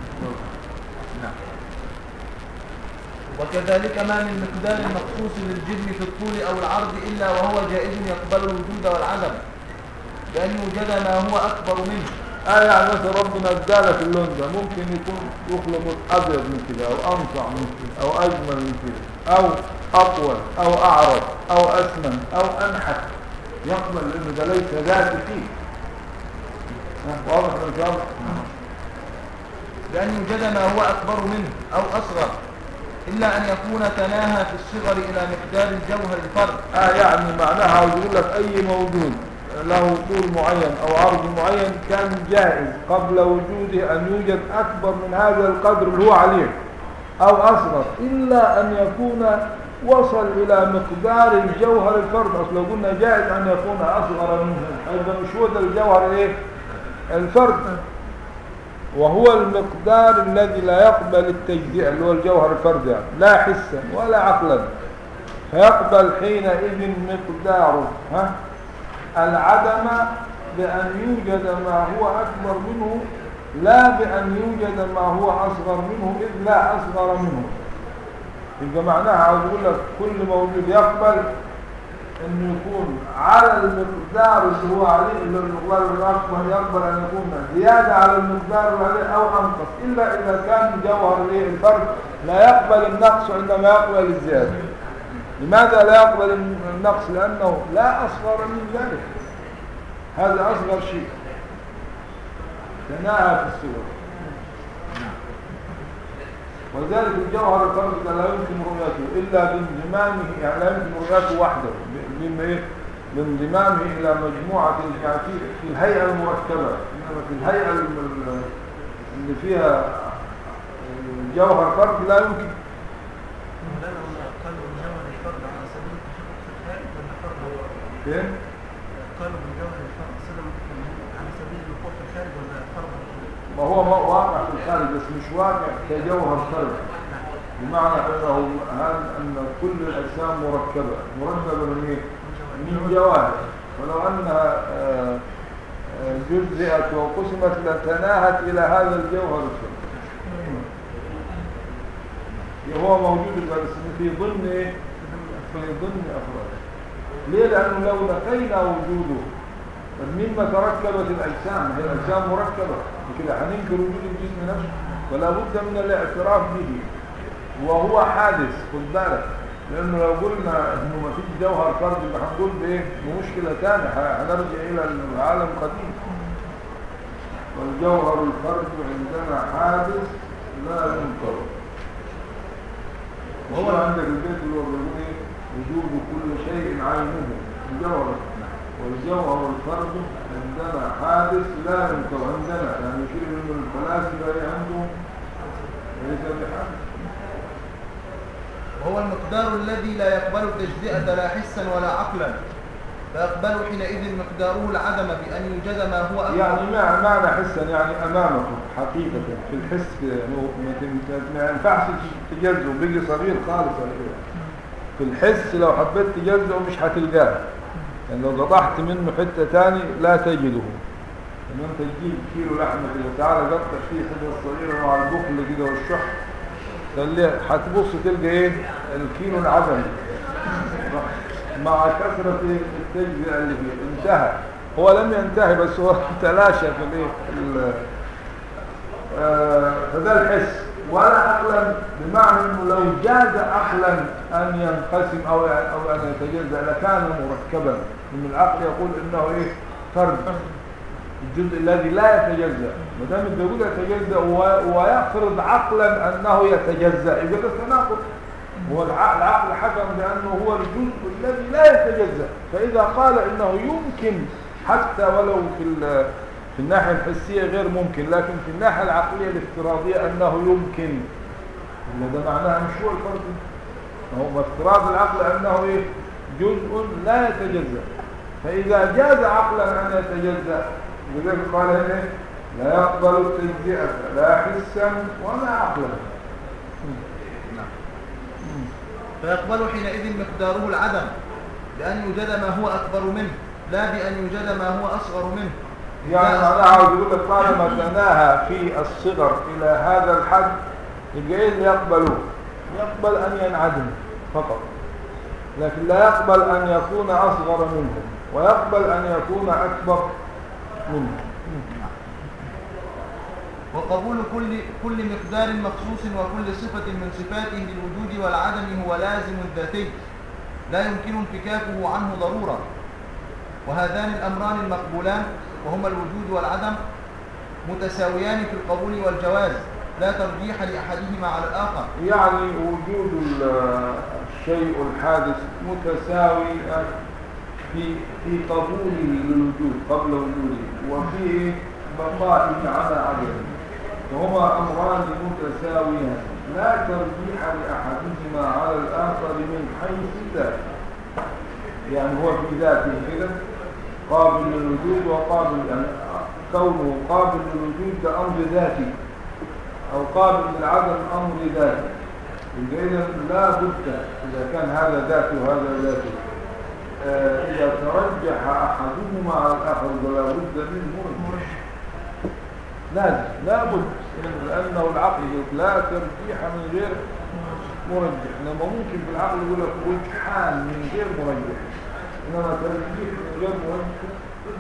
وكذلك ما من مقدار مخصوص للجسم في الطول أو العرض إلا وهو جائز يقبل الوجود والعدم بأن يوجد ما هو أكبر منه آه يعني مثلا ربنا ادالك اللون ده ممكن يكون يخلق أبيض من كده أو أنفع من كده أو أجمل من كده أو أطول أو أعرض أو أسمن أو أنحت يقبل لأنه ده ليس ذاتي فيه ها، واضح من الكلام؟ بأن يوجد ما هو أكبر منه أو أصغر إلا أن يكون تناهى في الصغر إلى مقدار الجوهر الفرد آه يعني معناها عاوز يقول لك أي موجود له طول معين أو عرض معين كان جائز قبل وجوده أن يوجد أكبر من هذا القدر اللي هو عليه أو أصغر إلا أن يكون وصل إلى مقدار الجوهر الفرد أصل لو قلنا جائز أن يكون أصغر منه أيضا مش هو ده الجوهر إيه الفرد وهو المقدار الذي لا يقبل التجزئة اللي هو الجوهر الفرد يعني لا حسا ولا عقلا فيقبل حينئذ مقداره ها العدم بأن يوجد ما هو أكبر منه لا بأن يوجد ما هو أصغر منه إذ لا أصغر منه يبقى معناها عاوز أقول لك كل موجود يقبل أن يكون على المقدار اللي هو عليه اللي المقدار الأكبر يقبل أن يكون زيادة على المقدار اللي عليه أو أنقص إلا إذا كان جوهر إيه الفرد لا يقبل النقص عندما يقبل الزيادة لماذا لا يقبل النقص لأنه لا أصغر من ذلك هذا أصغر شيء تناهى في الصور ولذلك الجوهر الفرد ده لا يمكن رؤيته إلا بانضمامه يعني لا يمكن رؤيته وحده بما إيه؟ بانضمامه إلى مجموعة يعني في, في الهيئة المركبة إنما في الهيئة الم- اللي فيها جوهر فرد لا يمكن مولانا هم قالوا بالجوهر الفرد على سبيل التشبك في الخارج ولا فرد فين؟ قالوا بالجوهر الفرد صدم على سبيل الوقوع في الخارج ولا فرد ما هو ما- واقع في الخارج بس مش واقع كجوهر فرد بمعنى انه هذا ان كل الاجسام مركبه مركبه من ايه؟ من جواهر ولو انها آه، آه، جزئت وقسمت لتناهت الى هذا الجوهر الفرد هو موجود بس في ضمن ايه؟ في ضمن افراده ليه؟ لانه لو نفينا وجوده طب مما تركبت الاجسام هي الاجسام مركبه كده هننكر وجود الجسم نفسه فلا بد من الاعتراف به وهو حادث خد بالك لانه لو قلنا انه ما فيش جوهر فرد يبقى هنقول بايه بمشكله ثانيه هنرجع الى العالم القديم والجوهر الفرد عندنا حادث لا ينكر وهو عندك البيت اللي هو بيقول ايه وجود كل شيء عينه الجوهر والجوهر الفرد عندنا حادث لا ينكر عندنا يعني يشير انه الفلاسفه إيه عندهم ليس بحادث وهو المقدار الذي لا يقبل التجزئة لا حسا ولا عقلا فيقبل حينئذ مقداره العدم بأن يوجد ما هو أكبر يعني مع معنى حسا يعني امامكم حقيقة في الحس كده يعني هو ما تم- ما ينفعش تجزه بيجي صغير خالص على كده في الحس لو حبيت تجزه مش هتلقاه يعني لو قطعت منه حتة تاني لا تجده لما انت تجيب كيلو لحمة كده تعالى قطع فيه حتة صغيرة مع البخل كده والشح خليها هتبص تلقى ايه الكيلو العدم مع كثرة التجزئة اللي فيه انتهى هو لم ينتهي بس هو تلاشى في الايه ال- آه، فده الحس ولا عقلا بمعنى انه لو جاز عقلا ان ينقسم او او ان يتجزا لكان مركبا ان العقل يقول انه ايه فرد الجزء الذي لا يتجزا ما دام بيقول يتجزا و- ويفرض عقلا انه يتجزا يبقى ده تناقض هو الع- العقل حكم بانه هو الجزء الذي لا يتجزا فاذا قال انه يمكن حتى ولو في ال- في الناحيه الحسيه غير ممكن لكن في الناحيه العقليه الافتراضيه انه يمكن إن ده معناها مش هو الفرد هو افتراض العقل انه ايه جزء لا يتجزا فاذا جاز عقلا ان يتجزا لذلك قال هنا إيه؟ لا يقبل التجزئه لا حسا ولا عقلا فيقبل حينئذ مقداره العدم بأن يوجد ما هو أكبر منه لا بأن يوجد ما هو أصغر منه يعني لا معناها عاوز يقول لك طالما تناهى في الصغر الى هذا الحد يبقى ايه اللي يقبله؟ يقبل ان ينعدم فقط لكن لا يقبل ان يكون اصغر منه ويقبل ان يكون اكبر منه وقبول كل كل مقدار مخصوص وكل صفة من صفاته للوجود والعدم هو لازم ذاتي لا يمكن انفكاكه عنه ضرورة وهذان الأمران المقبولان وهما الوجود والعدم متساويان في القبول والجواز لا ترجيح لأحدهما على الآخر يعني وجود ال- الشيء الحادث متساوي في في قبوله للوجود قبل وجوده وفي بقائه على عدمه وهما امران متساويان لا ترجيح لاحدهما على الاخر من حيث ذاته يعني هو في ذاته كده قابل للوجود وقابل يعني كونه قابل للوجود ده امر ذاتي أو قابل للعدم أمر ذاتي يبقى إذا لا بد إذا كان هذا ذاتي وهذا ذاتي آه، إذا ترجح أحدهما على الآخر ولا بد من مرجح لازم لا بد لأنه العقل يقول لا ترجيح من غير مرجح إنما ممكن بالعقل يقول لك رجحان من غير مرجح إنما ترجيح من غير مرجح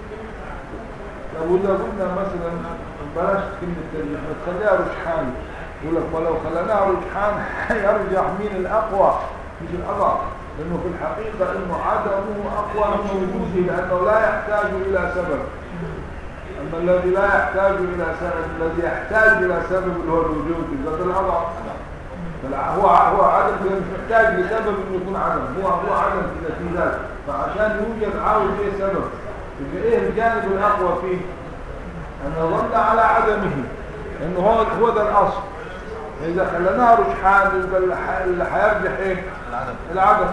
لو إذا قلنا مثلا بلاش كلمة ترجيح ما تخليها رجحان يقول لك ولو خليناها رجحان هيرجح مين الأقوى مش الأضعف لأنه في الحقيقة إنه عدمه أقوى من وجوده لأنه لا يحتاج إلى سبب أما الذي لا يحتاج إلى سبب الذي يحتاج إلى سبب اللي هو الوجود يبقى ده الأضعف فالع- هو هو عدم كده مش محتاج لسبب انه يكون عدم هو هو عدم كده في ذاته فعشان يوجد عاوز ايه سبب يبقى ايه الجانب الاقوى فيه ان ظل على عدمه انه هو هو ده الاصل فاذا خليناها رجحان يبقى اللي ح- اللي هيرجح ايه العدم العدم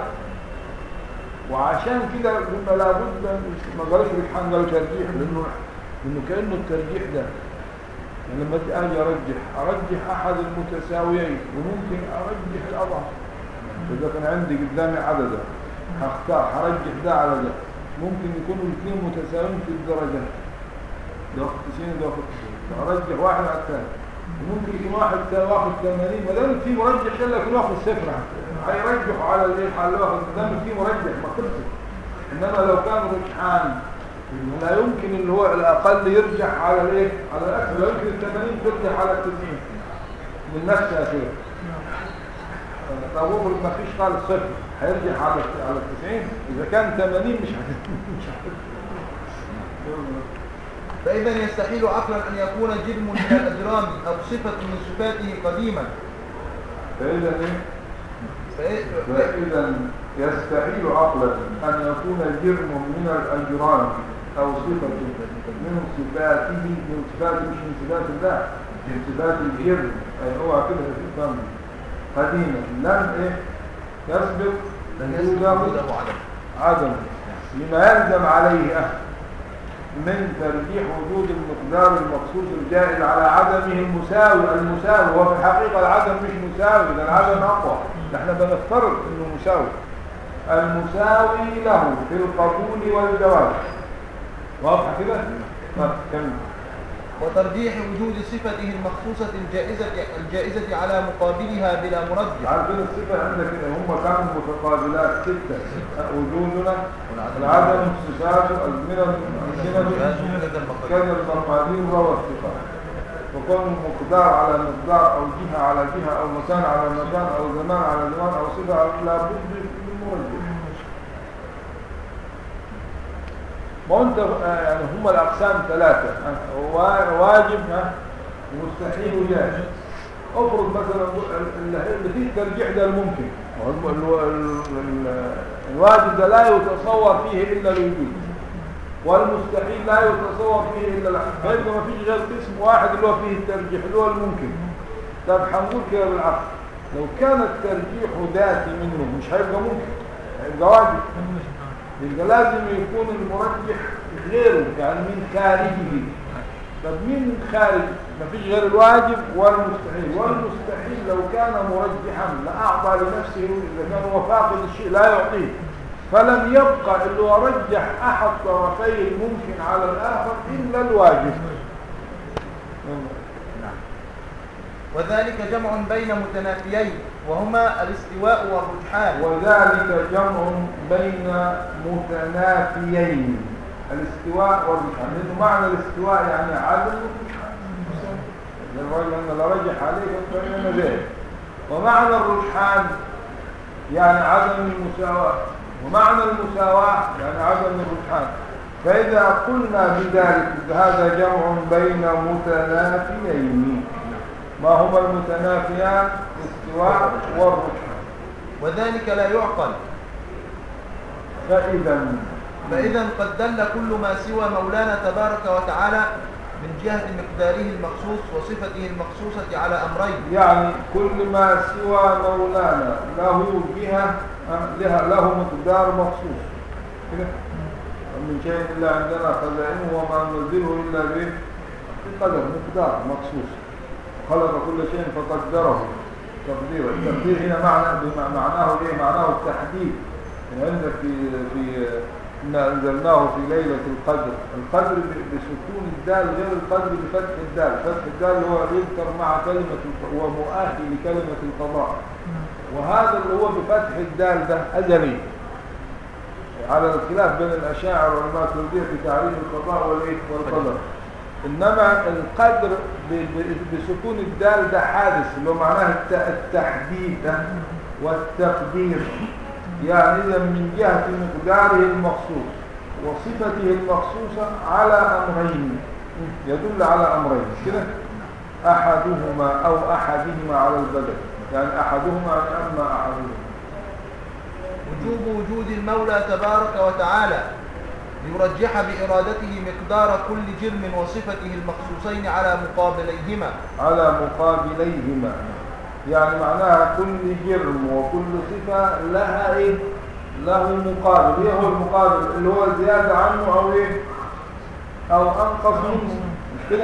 وعشان كده قلنا لابد من- ما قالوش رجحان قالوا ترجيح لانه لانه كانه الترجيح ده يعني لما اجي ارجح ارجح احد المتساويين وممكن ارجح الاضعف اذا كان عندي قدامي عدد هختار هرجح ده على ده ممكن يكونوا الاثنين متساويين في الدرجات ده واخد 90 ده واخد 90 ارجح واحد على الثاني وممكن يكون واحد تا- واخد 80 ما دام في مرجح الا يكون واخد صفر هيرجحوا على الايه على اللي واخد ما دام في مرجح ما خلصت انما لو كان رجحان لا يمكن اللي هو الاقل يرجح على الايه على الاكثر لا يمكن ال 80 ترجح على ال 90 من نفسها كده طب افرض ما فيش خالص صفر هيرجع على على ال 90 اذا كان 80 مش هت- مش هت- فإذا يستحيل عقلا أن يكون جرم من الأجرام أو صفة من صفاته قديما فاذا ايه فإ- فاذا يستحيل عقلا ان يكون جرم من الاجرام او صفه من صفاته من صفاته مش من صفات الله من صفات الجرم اي اوعى كده تفهم قديما لم ايه يسبق لم يسبق وجوده وجوده عدم عدم لما يلزم عليه أه من ترجيح وجود المقدار المخصوص الجائز على عدمه المساوي المساوي وفي الحقيقة العدم مش مساوي ده العدم أقوى نحن بنفترض أنه مساوي المساوي له في القبول والجواز واضح كده؟ طيب كمل وترجيح وجود صفته المخصوصة الجائزة الجائزة على مقابلها بلا مرجح عارفين الصفة عندك هم كانوا متقابلات ستة وجودنا العدم الصفات الأزمنة الأمكنة كذا المقادير وهو الصفات وكون المقدار على مقدار أو جهة على جهة أو مكان على مكان أو زمان على زمان أو صفة لا بد من مرجح ما هو انت آه، يعني هم الأقسام ثلاثة آه، وا- واجب ها، ومستحيل وجائز افرض مثلا ال- ال- اللي فيه الترجيح ده الممكن وهو ال- ال- ال- الواجب ده لا يتصور فيه إلا الوجود والمستحيل لا يتصور فيه إلا العدم فإذا ما فيش غير قسم واحد اللي هو فيه الترجيح اللي هو الممكن طب هنقول كده بالعكس لو كان الترجيح ذاتي منه مش هيبقى ممكن هيبقى واجب يبقى لازم يكون المرجح غيره يعني من خارجه طب مين خارج مفيش غير الواجب والمستحيل والمستحيل لو كان مرجحا لأعطى لنفسه إذا كان هو فاقد الشيء لا يعطيه فلم يبقى اللي هو رجح أحد طرفي الممكن على الآخر إلا الواجب وذلك جمع بين متنافيين وهما الاستواء والرجحان وذلك جمع بين متنافيين الاستواء والرجحان لأنه معنى الاستواء يعني عدم الرجحان الرجل أن لا رجح عليه فإنما ذلك ومعنى الرجحان يعني عدم المساواة ومعنى المساواة يعني عدم الرجحان فإذا قلنا بذلك هذا جمع بين متنافيين ما هما المتنافيان الاستواء والرجحان وذلك لا يعقل فإذا فإذا قد دل كل ما سوى مولانا تبارك وتعالى من جهة مقداره المخصوص وصفته المخصوصة على أمرين يعني كل ما سوى مولانا له جهة آه، لها له مقدار مخصوص كده من شيء إلا عندنا خزائنه وما ننزله إلا به بقدر مقدار مخصوص خلق كل شيء فقدره تقديرا التقدير هنا معنى بما- معناه ايه معناه التحديد يعني عندك في في إنا أنزلناه في ليلة القدر القدر ب- بسكون الدال غير القدر بفتح الدال فتح الدال هو يذكر مع كلمة الق- هو مؤهل لكلمة القضاء وهذا اللي هو بفتح الدال ده أزلي على الخلاف بين الأشاعر والماتريدية في تعريف القضاء والإيه والقدر إنما القدر ب- ب- بسكون الدال ده حادث اللي هو معناه الت- التحديد ده والتقدير يعني إذا من جهة مقداره المخصوص وصفته المخصوصة على أمرين يدل على أمرين كده أحدهما أو أحدهما على البدل يعني أحدهما يعني أما أحدهما وجوب وجود المولى تبارك وتعالى ليرجح بإرادته مقدار كل جرم وصفته المخصوصين على مقابليهما على مقابليهما يعني معناها كل جرم وكل صفة لها ايه له مقابل ايه هو المقابل اللي هو زيادة عنه او ايه او انقص منه مش كده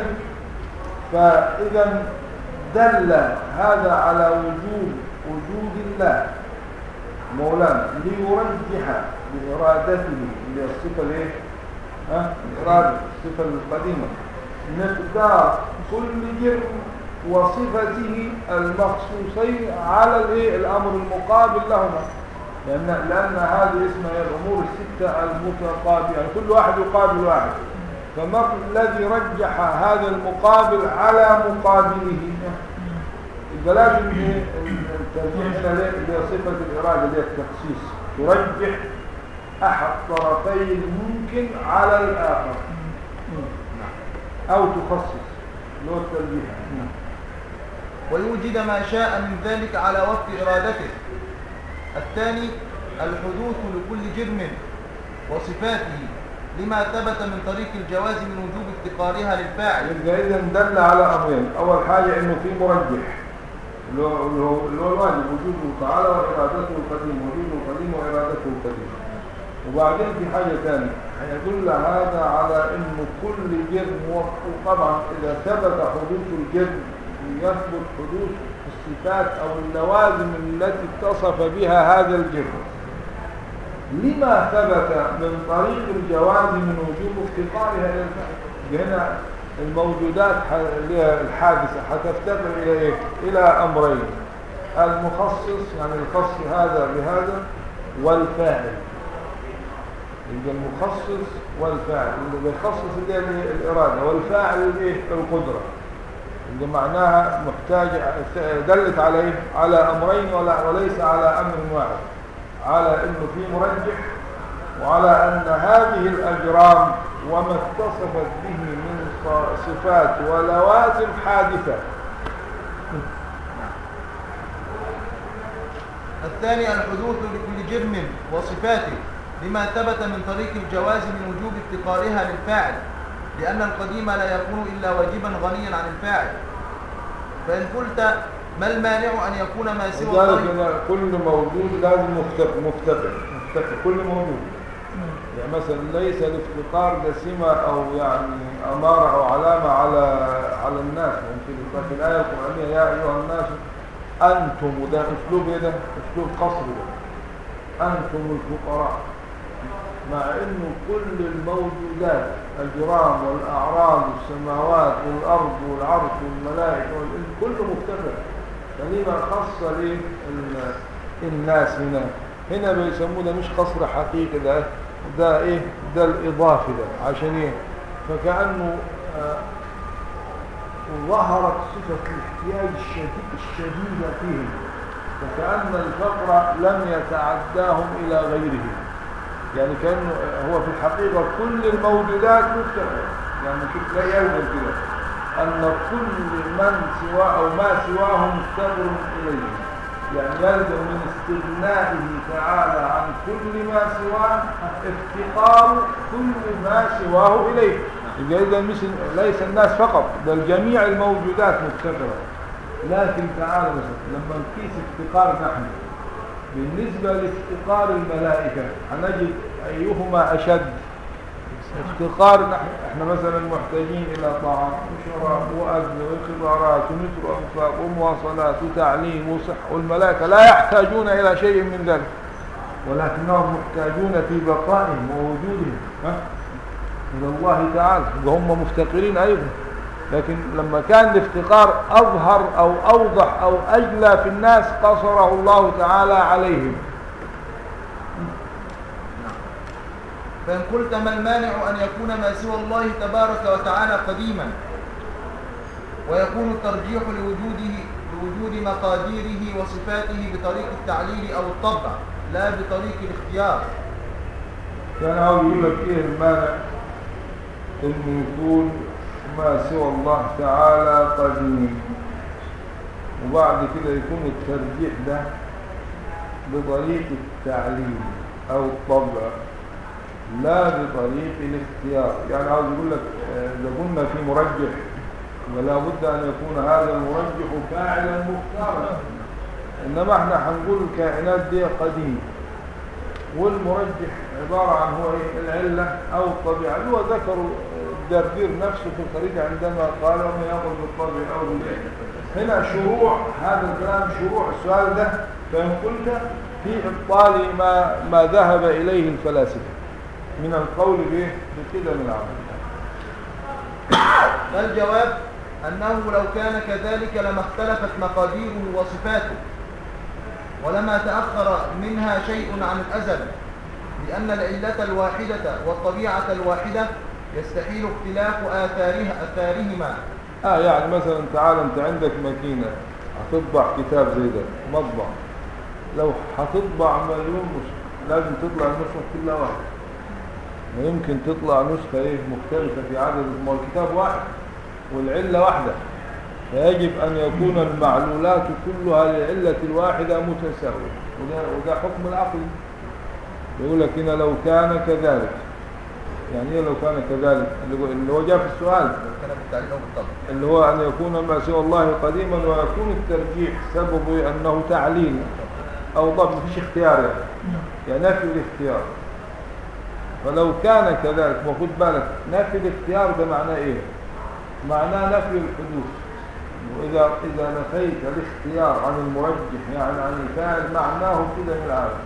فاذا دل هذا على وجود وجود الله مولانا ليرجح بإرادته اللي هي الصفة الايه ها الإرادة الصفة القديمة مقدار كل جرم وصفته المخصوصين على الايه الامر المقابل لهما لان لان هذه اسمها الامور السته المتقابله يعني كل واحد يقابل واحد فما الذي رجح هذا المقابل على مقابله يبقى لازم إيه الترجيح ده ليه؟ اللي هي صفه الاراده اللي هي التخصيص ترجح احد طرفي الممكن على الاخر او تخصص اللي هو الترجيح ويوجد ما شاء من ذلك على وفق إرادته الثاني الحدوث لكل جرم وصفاته لما ثبت من طريق الجواز من وجوب افتقارها للفاعل يبقى اذا دل على امرين اول حاجه انه في مرجح اللي هو اللي هو اللي هو الواجب وجوده تعالى وإرادته القديم وجوده القديم وإرادته القديم وبعدين في حاجة ثانية هيدل هذا على أنه كل جرم وطبعا إذا ثبت حدوث الجرم يثبت حدوث الصفات أو اللوازم التي اتصف بها هذا الجرم لما ثبت من طريق الجواز من وجوب افتقارها إلى الفعل هنا الموجودات ح- اللي هي الحادثة هتفتقر إلى إيه؟ إلى أمرين المخصص يعني الخص هذا بهذا والفاعل يبقى المخصص والفاعل اللي بيخصص اللي هي الإيه؟ الإرادة والفاعل الإيه؟ القدرة اللي معناها محتاج دلت على إيه؟ على أمرين ولا وليس على أمر واحد على أنه في مرجح وعلى أن هذه الأجرام وما اتصفت به من ص- صفات ولوازم حادثة الثاني الحدوث لكل جرم وصفاته لما ثبت من طريق الجواز من وجوب افتقارها للفاعل لأن القديم لا يكون إلا واجبا غنيا عن الفاعل فإن قلت ما المانع أن يكون ما سوى لذلك الله هنا كل موجود لازم مفتقر مفتقر مفتقر كل موجود يعني مثلا ليس الافتقار ده سمة أو يعني أمارة أو علامة على على الناس ممكن يبقى في الآية القرآنية يا أيها الناس أنتم وده أسلوب إيه ده؟ أسلوب قصر ده أنتم الفقراء مع انه كل الموجودات الاجرام والاعراض والسماوات والارض والعرش والملائكه والإنس كله مفتقر كلمه خاصه للناس هنا هنا بيسموه ده مش قصر حقيقي ده ده ايه ده الاضافي ده عشان ايه فكانه آه ظهرت صفه الاحتياج الشديد الشديده فيهم فكأن الفقر لم يتعداهم إلى غيره يعني كأنه هو في الحقيقة كل الموجودات مفتقر يعني شوف لا يلزم كده أن كل من سوى أو ما سواه مفتقر إليه يعني يلزم من استغنائه تعالى عن كل ما سواه افتقار كل ما سواه إليه يبقى إذا مش ليس الناس فقط بل جميع الموجودات مفتقرة لكن تعالى مثلا لما نقيس افتقار نحن بالنسبة لافتقار الملائكة هنجد أيهما أشد افتقار نحن احنا مثلا محتاجين إلى طعام وشراب وأكل وخبرات ومتر أنفاق ومواصلات وتعليم وصحة والملائكة لا يحتاجون إلى شيء من ذلك ولكنهم محتاجون في بقائهم ووجودهم ها؟ إلى الله تعالى وهم مفتقرين أيضا لكن لما كان الافتقار أظهر أو أوضح أو أجلى في الناس قصره الله تعالى عليهم فإن قلت ما المانع أن يكون ما سوى الله تبارك وتعالى قديما ويكون الترجيح لوجوده لوجود مقاديره وصفاته بطريق التعليل أو الطبع لا بطريق الاختيار كان عاوز يقول لك ايه المانع انه يكون ما سوى الله تعالى قديم وبعد كده يكون الترجيح ده بطريق التعليل او الطبع لا بطريق الاختيار يعني عاوز يقول لك آه، اذا قلنا في مرجح ولا بد ان يكون هذا المرجح فاعلا مختارا انما احنا هنقول الكائنات دي قديمه والمرجح عبارة عن هو إيه؟ العلة أو الطبيعة اللي هو ذكر الدردير نفسه في الخريج عندما قال وما يأخذ بالطبع أو بالعلة هنا شروع هذا الكلام شروع السؤال ده فإن قلت في إبطال ما, ما ذهب إليه الفلاسفة من القول به بقدم العمل فالجواب أنه لو كان كذلك لما اختلفت مقاديره وصفاته ولما تأخر منها شيء عن الأزل لأن العلة الواحدة والطبيعة الواحدة يستحيل اختلاف آثارها أثارهما آه يعني مثلا تعال أنت عندك ماكينة هتطبع كتاب زي ده مطبع لو هتطبع مليون نسخة لازم تطلع النسخة كلها واحدة ما يمكن تطلع نسخة ايه مختلفة في عدد ما هو الكتاب واحد والعلة واحدة فيجب أن يكون المعلولات كلها للعلة الواحدة متساوية وده, وده حكم العقل يقول لك هنا لو كان كذلك يعني ايه لو كان كذلك اللي هو- اللي هو جاء في السؤال لو كان بالتعليل او بالطبع اللي هو أن يكون ما سوى الله قديما ويكون الترجيح سببه أنه تعليل أو ضبط مفيش اختيار يعني يعني نفي الاختيار فلو كان كذلك وخد بالك نفي الاختيار ده معناه ايه معناه نفي الحدوث وإذا إذا نفيت الاختيار عن المرجح يعني عن الفاعل معناه كده من العالم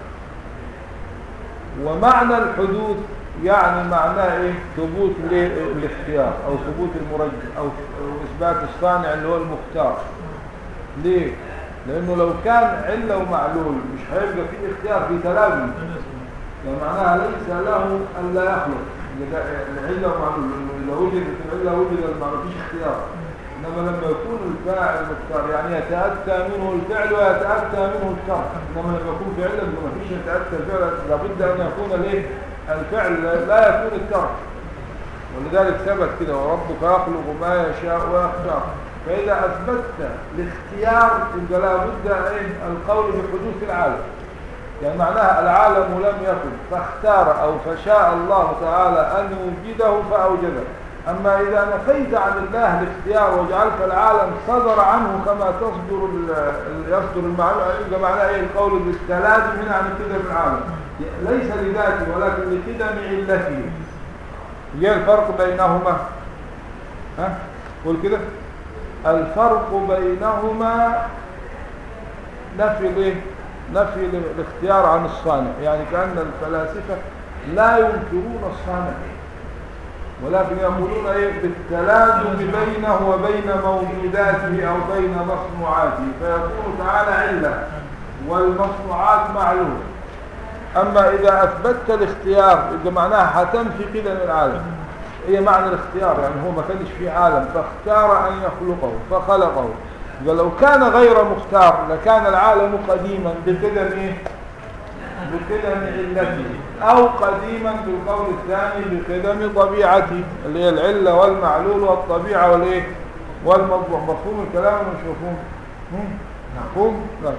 ومعنى الحدوث يعني معناه ايه ثبوت الايه؟ الاختيار او ثبوت المرجح او أو اثبات الصانع اللي هو المختار ليه لانه لو كان عله ومعلول مش هيبقى في اختيار في تلازم يعني معناها ليس له ان لا يخلق العله ومعلول لانه اذا وجدت العله وجد المعنى مفيش اختيار انما لما يكون الفاعل مختار يعني يتاتى منه الفعل ويتاتى منه الترك انما لما يكون في عله ما فيش يتاتى الفعل لابد ان يكون ليه الفعل لا يكون الترك ولذلك ثبت كده وربك يخلق ما يشاء ويختار فإذا أثبتت الاختيار يبقى لابد إيه القول بحدوث العالم يعني معناها العالم لم يكن فاختار أو فشاء الله تعالى أن يوجده فأوجده أما إذا نفيت عن الله الاختيار وجعلت العالم صدر عنه كما تصدر ال- ال- يصدر المعلومة يبقى معناه إيه القول بالتلازم هنا عن قدم العالم ليس لذاته ولكن لقدم علته هي الفرق بينهما ها قول كده الفرق بينهما نفي الايه نفي ال- الاختيار عن الصانع يعني كأن الفلاسفة لا ينكرون الصانع ولكن يقولون ايه بالتلازم بينه وبين موجوداته او بين مصنوعاته فيكون تعالى علة والمصنوعات معلومة اما اذا اثبتت الاختيار يبقى معناها هتنفي قدم العالم هي معنى الاختيار يعني هو ما كانش في عالم فاختار ان يخلقه فخلقه يبقى لو كان غير مختار لكان العالم قديما بقدم ايه بقدم علته او قديما بالقول الثاني بقدم طبيعته اللي هي العله والمعلول والطبيعه والايه والموضوع مفهوم الكلام ولا مش مفهوم هم؟ مفهوم لا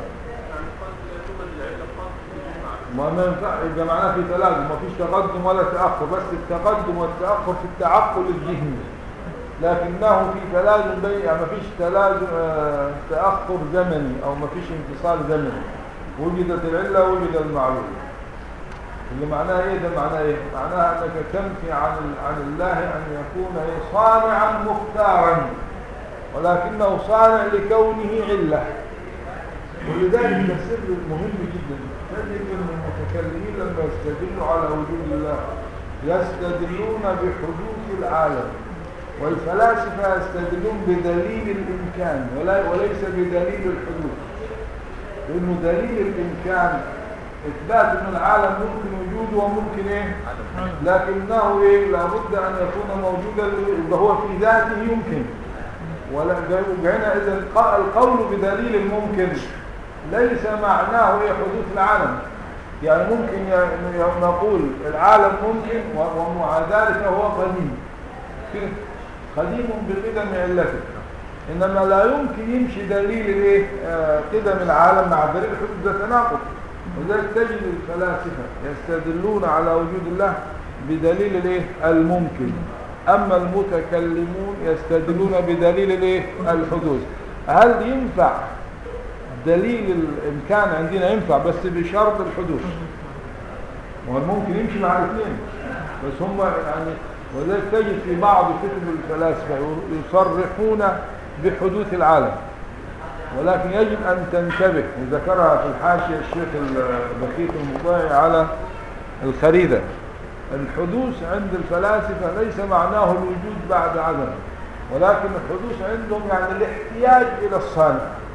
ما ما ينفع يبقى معناه في تلازم ما فيش تقدم ولا تأخر بس التقدم والتأخر في التعقل الذهني لكنه في تلازم بين يعني ما فيش تلازم آه، تأخر زمني أو ما فيش انفصال زمني وجدت العلة وجد المعلوم اللي معناه ايه ده معناه ايه معناها انك تنفي عن ال- عن الله ان يكون إيه؟ صانعا مختارا ولكنه صانع لكونه عله ولذلك ده سر مهم جدا تجد ان المتكلمين لما يستدلوا على وجود الله يستدلون بحدوث العالم والفلاسفه يستدلون بدليل الامكان ولا وليس بدليل الحدوث لانه دليل الامكان اثبات ان العالم ممكن وجوده وممكن ايه لكنه ايه لابد ان يكون موجودا يبقى هو في ذاته يمكن ولا يبقى هنا اذا الق- القول بدليل الممكن ليس معناه ايه حدوث العالم يعني ممكن ي- ي- نقول العالم ممكن و- ومع ذلك هو قديم كده قديم بقدم علته انما لا يمكن يمشي دليل الايه آه، قدم العالم مع دليل الحدوث ده تناقض وذلك تجد الفلاسفه يستدلون على وجود الله بدليل الايه الممكن اما المتكلمون يستدلون بدليل الايه الحدوث هل ينفع دليل الامكان عندنا ينفع بس بشرط الحدوث والممكن يمشي مع الاثنين بس هم يعني وذلك تجد في بعض كتب الفلاسفه يصرحون بحدوث العالم ولكن يجب أن تنتبه وذكرها في الحاشية الشيخ بخيت المطاعي على الخريدة الحدوث عند الفلاسفة ليس معناه الوجود بعد عدم ولكن الحدوث عندهم يعني الاحتياج إلى الصانع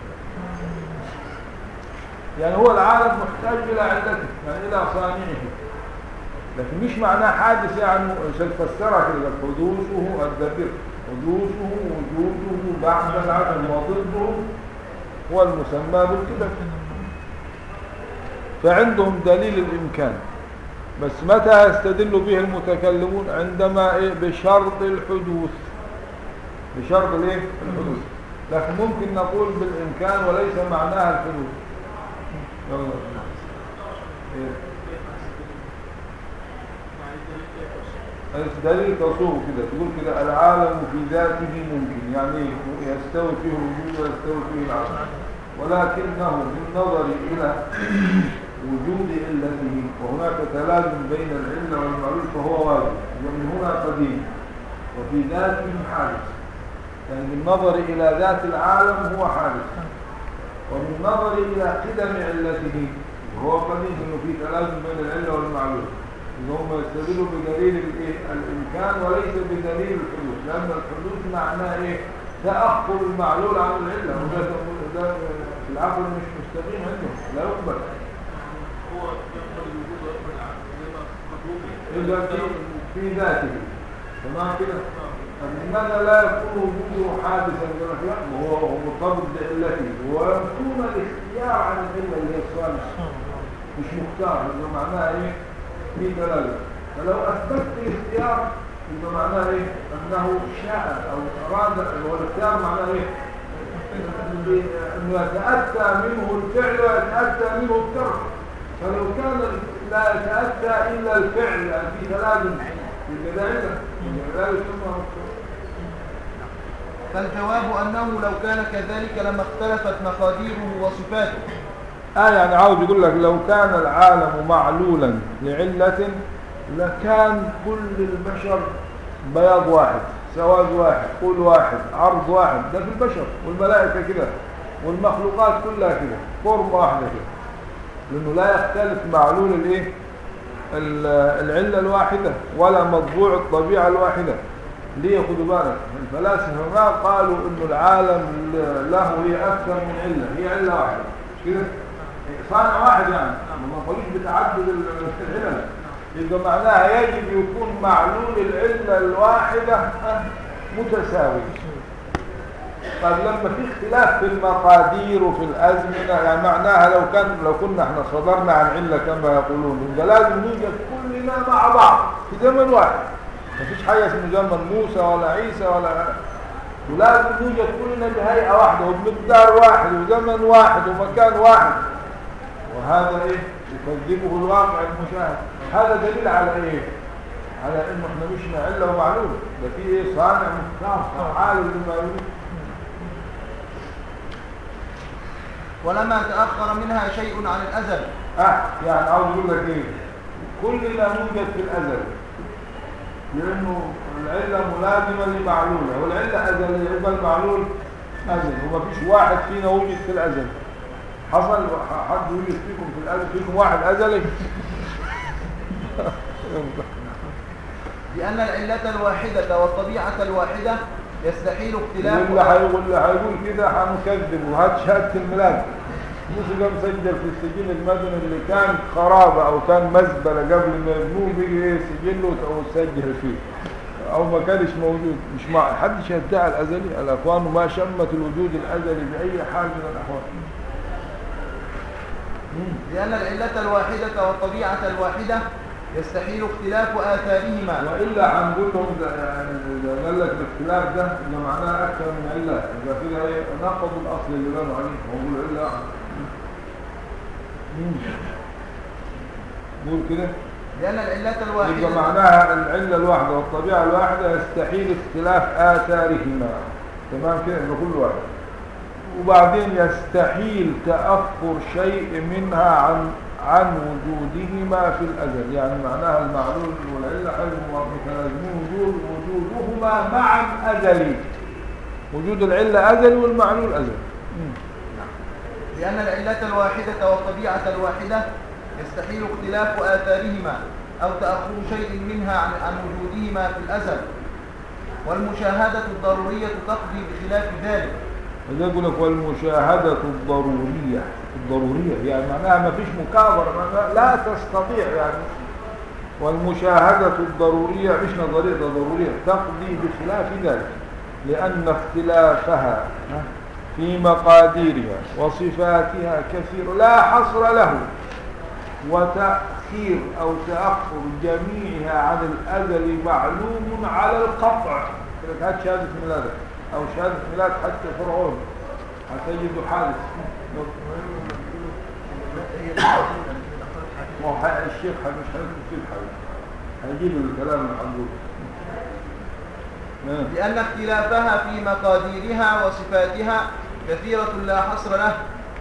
يعني هو العالم محتاج إلى علته يعني إلى صانعه لكن مش معناه حادث يعني سنفسرها كده حدوثه الذكر حدوثه وجوده بعد العدم وضده هو المسمى بالقدم فعندهم دليل الإمكان بس متى يستدل به المتكلمون عندما إيه بشرط الحدوث بشرط الايه الحدوث لكن ممكن نقول بالإمكان وليس معناها الحدوث يلا إيه؟ دليل تصور كده تقول كده العالم في ذاته ممكن يعني إيه؟ يستوي فيه الوجود ويستوي فيه العالم ولكنه بالنظر إلى وجود علته وهناك تلازم بين العلة والمعلول فهو واجب ومن هنا قديم وفي ذاته حادث يعني بالنظر إلى ذات العالم هو حادث وبالنظر إلى قدم علته وهو قديم إنه في تلازم بين العلة والمعلول إن هم يستدلوا بدليل الإيه؟ الإمكان وليس بدليل الحدوث لأن الحدوث معناه إيه؟ تأخر المعلول عن العلة وده ده في العقل مش مستقيم عندهم لا يقبل هو يقبل الوجود ويقبل العالم يبقى مطلوب إذا في في ذاته تمام كده طب لماذا لا يكون وجوده حادثا كما في وهو هو مرتبط بعلته ويكون الاختيار عن العله اللي هي الصالح مش مختار يبقى معناها ايه في دلاله فلو اثبتت الاختيار يبقى معناها ايه انه شاء او اراد هو الاختيار معناه ايه انه يتاتى منه الفعل ويتاتى منه الترك فلو كان لا يتاتى الا الفعل يعني في تلازم في البدايه لا يسمى مختار فالجواب أنه لو كان كذلك لما اختلفت مقاديره وصفاته آه يعني عاوز يقول لك لو كان العالم معلولا لعلة لكان كل البشر بياض واحد سواد واحد طول واحد عرض واحد ده في البشر والملائكة كده والمخلوقات كلها كده فورمة واحدة كده لأنه لا يختلف معلول الايه ال- العلة الواحدة ولا مطبوع الطبيعة الواحدة ليه خدوا بالك الفلاسفة ما قالوا انه العالم ل- له هي اكثر من علة هي علة واحدة مش كده صانع واحد يعني ما قالوش بتعدد ال- العلل يبقى معناها يجب يكون معلول العلة الواحدة آه، متساوي طيب لما في اختلاف في المقادير وفي الأزمنة يعني معناها لو كان لو كنا احنا صدرنا عن علة كما يقولون يبقى لازم نوجد كلنا مع بعض في زمن واحد مفيش حاجة اسمه زمن موسى ولا عيسى ولا ولازم نوجد كلنا بهيئة واحدة وبمقدار واحد وزمن واحد ومكان واحد وهذا ايه يكذبه الواقع المشاهد هذا دليل على ايه على انه احنا مش علة ومعلوم ده في ايه صانع مختار فعال لما يريد ولما تأخر منها شيء عن الأزل اه يعني عاوز اقول لك ايه كلنا نوجد في الازل لانه العله ملازمه لمعلوله والعله ازليه يبقى المعلول ازل وما فيش واحد فينا وجد في الازل حصل حد وجد فيكم في الازل فيكم واحد ازلي لأن العلة الواحدة والطبيعة الواحدة يستحيل اختلاف واللي هيقول اللي هيقول كده هنكذب وهات شهاده الميلاد موسى ده مسجل في السجل المدني اللي كان خرابه او كان مزبله قبل ما يبنوه بيجي ايه سجله وسجل فيه او ما كانش موجود مش مع حدش يدعي الازلي الاكوان ما شمت الوجود الازلي باي حال من الاحوال لأن العلة الواحدة والطبيعة الواحدة يستحيل اختلاف آثارهما والا هنقول لهم ده يعني اذا قال لك الاختلاف ده ده معناه اكثر من عله يبقى كده ايه نقضوا الاصل اللي بنوا عليه هو بيقولوا عله مم. قول كده لأن العلة يبقى الواحدة معناها العلة الواحدة والطبيعة الواحدة يستحيل اختلاف آثارهما تمام كده يبقى كل واحد وبعدين يستحيل تأخر شيء منها عن عن وجودهما في الأزل يعني معناها المعلول والعلة حلو متلازمين وجود وجودهما معا أزلي وجود العلة أزلي والمعلول أزلي مم. لأن العلة الواحدة والطبيعة الواحدة يستحيل اختلاف آثارهما أو تأخر شيء منها عن, عن وجودهما في الأزل والمشاهدة الضرورية تقضي بخلاف ذلك وده يقول لك والمشاهدة الضرورية الضرورية يعني معناها ما فيش مكابرة معناها لا تستطيع يعني والمشاهدة الضرورية مش نظرية ده ضرورية تقضي بخلاف ذلك لأن اختلافها في مقاديرها وصفاتها كثير لا حصر له وتأخير أو تأخر جميعها عن الأزل معلوم على القطع لك هات شهادة ميلادك أو شهادة ميلاد حتى فرعون هتجد حادث ما هو الشيخ مش هيكتب فيه الحديث هجيب الكلام الحمد لله لأن اختلافها في مقاديرها وصفاتها كثيرة لا حصر له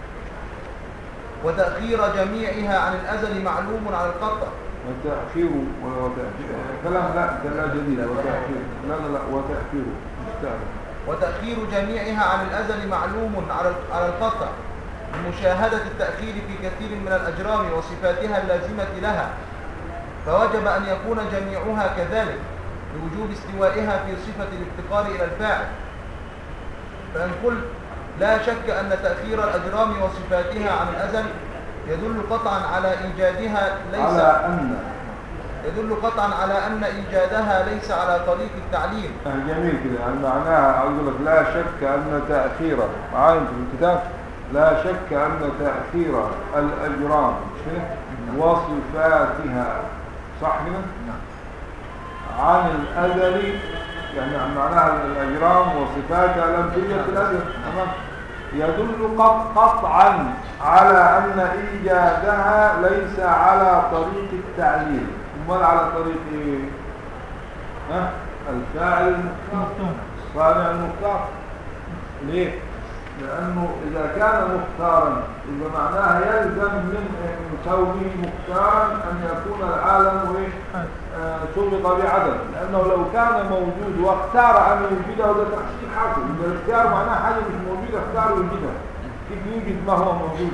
وتأخير جميعها عن الأزل معلوم على القطع وتأخير وتأخير كلام لا ده لا جديد وتأخير لا لا لا وتأخير مستعمل وتأخير جميعها عن الأزل معلوم على على القطع بمشاهدة التأخير في كثير من الأجرام وصفاتها اللازمة لها فوجب أن يكون جميعها كذلك لوجوب استوائها في صفة الافتقار إلى الفاعل فإن قلت لا شك أن تأخير الأجرام وصفاتها عن الأزل يدل قطعا على إيجادها ليس على أن يدل قطعا على أن إيجادها ليس على طريق التعليم آه، جميل كده يعني معناها أقول لك لا شك أن تأخير معايا في الكتاب لا شك أن تأخير الأجرام مش كده؟ وصفاتها صح كده؟ عن الأزل يعني معناها الأجرام وصفاتها لم توجد في الأزل تمام يدل قط- قطعا على أن إيجادها ليس على طريق التعليل أمال على طريق إيه؟ ها؟ الفاعل المختار الصانع المختار ليه؟ لأنه إذا كان مختارا إذا معناها يلزم من من كونه مختارا أن يكون العالم إيه؟ آه، سبق بعدم لأنه لو كان موجود واختار أن يوجده ده تحصيل حاصل إذا الاختيار معناها حاجة مش موجودة اختار يوجدها كيف يوجد ما هو موجود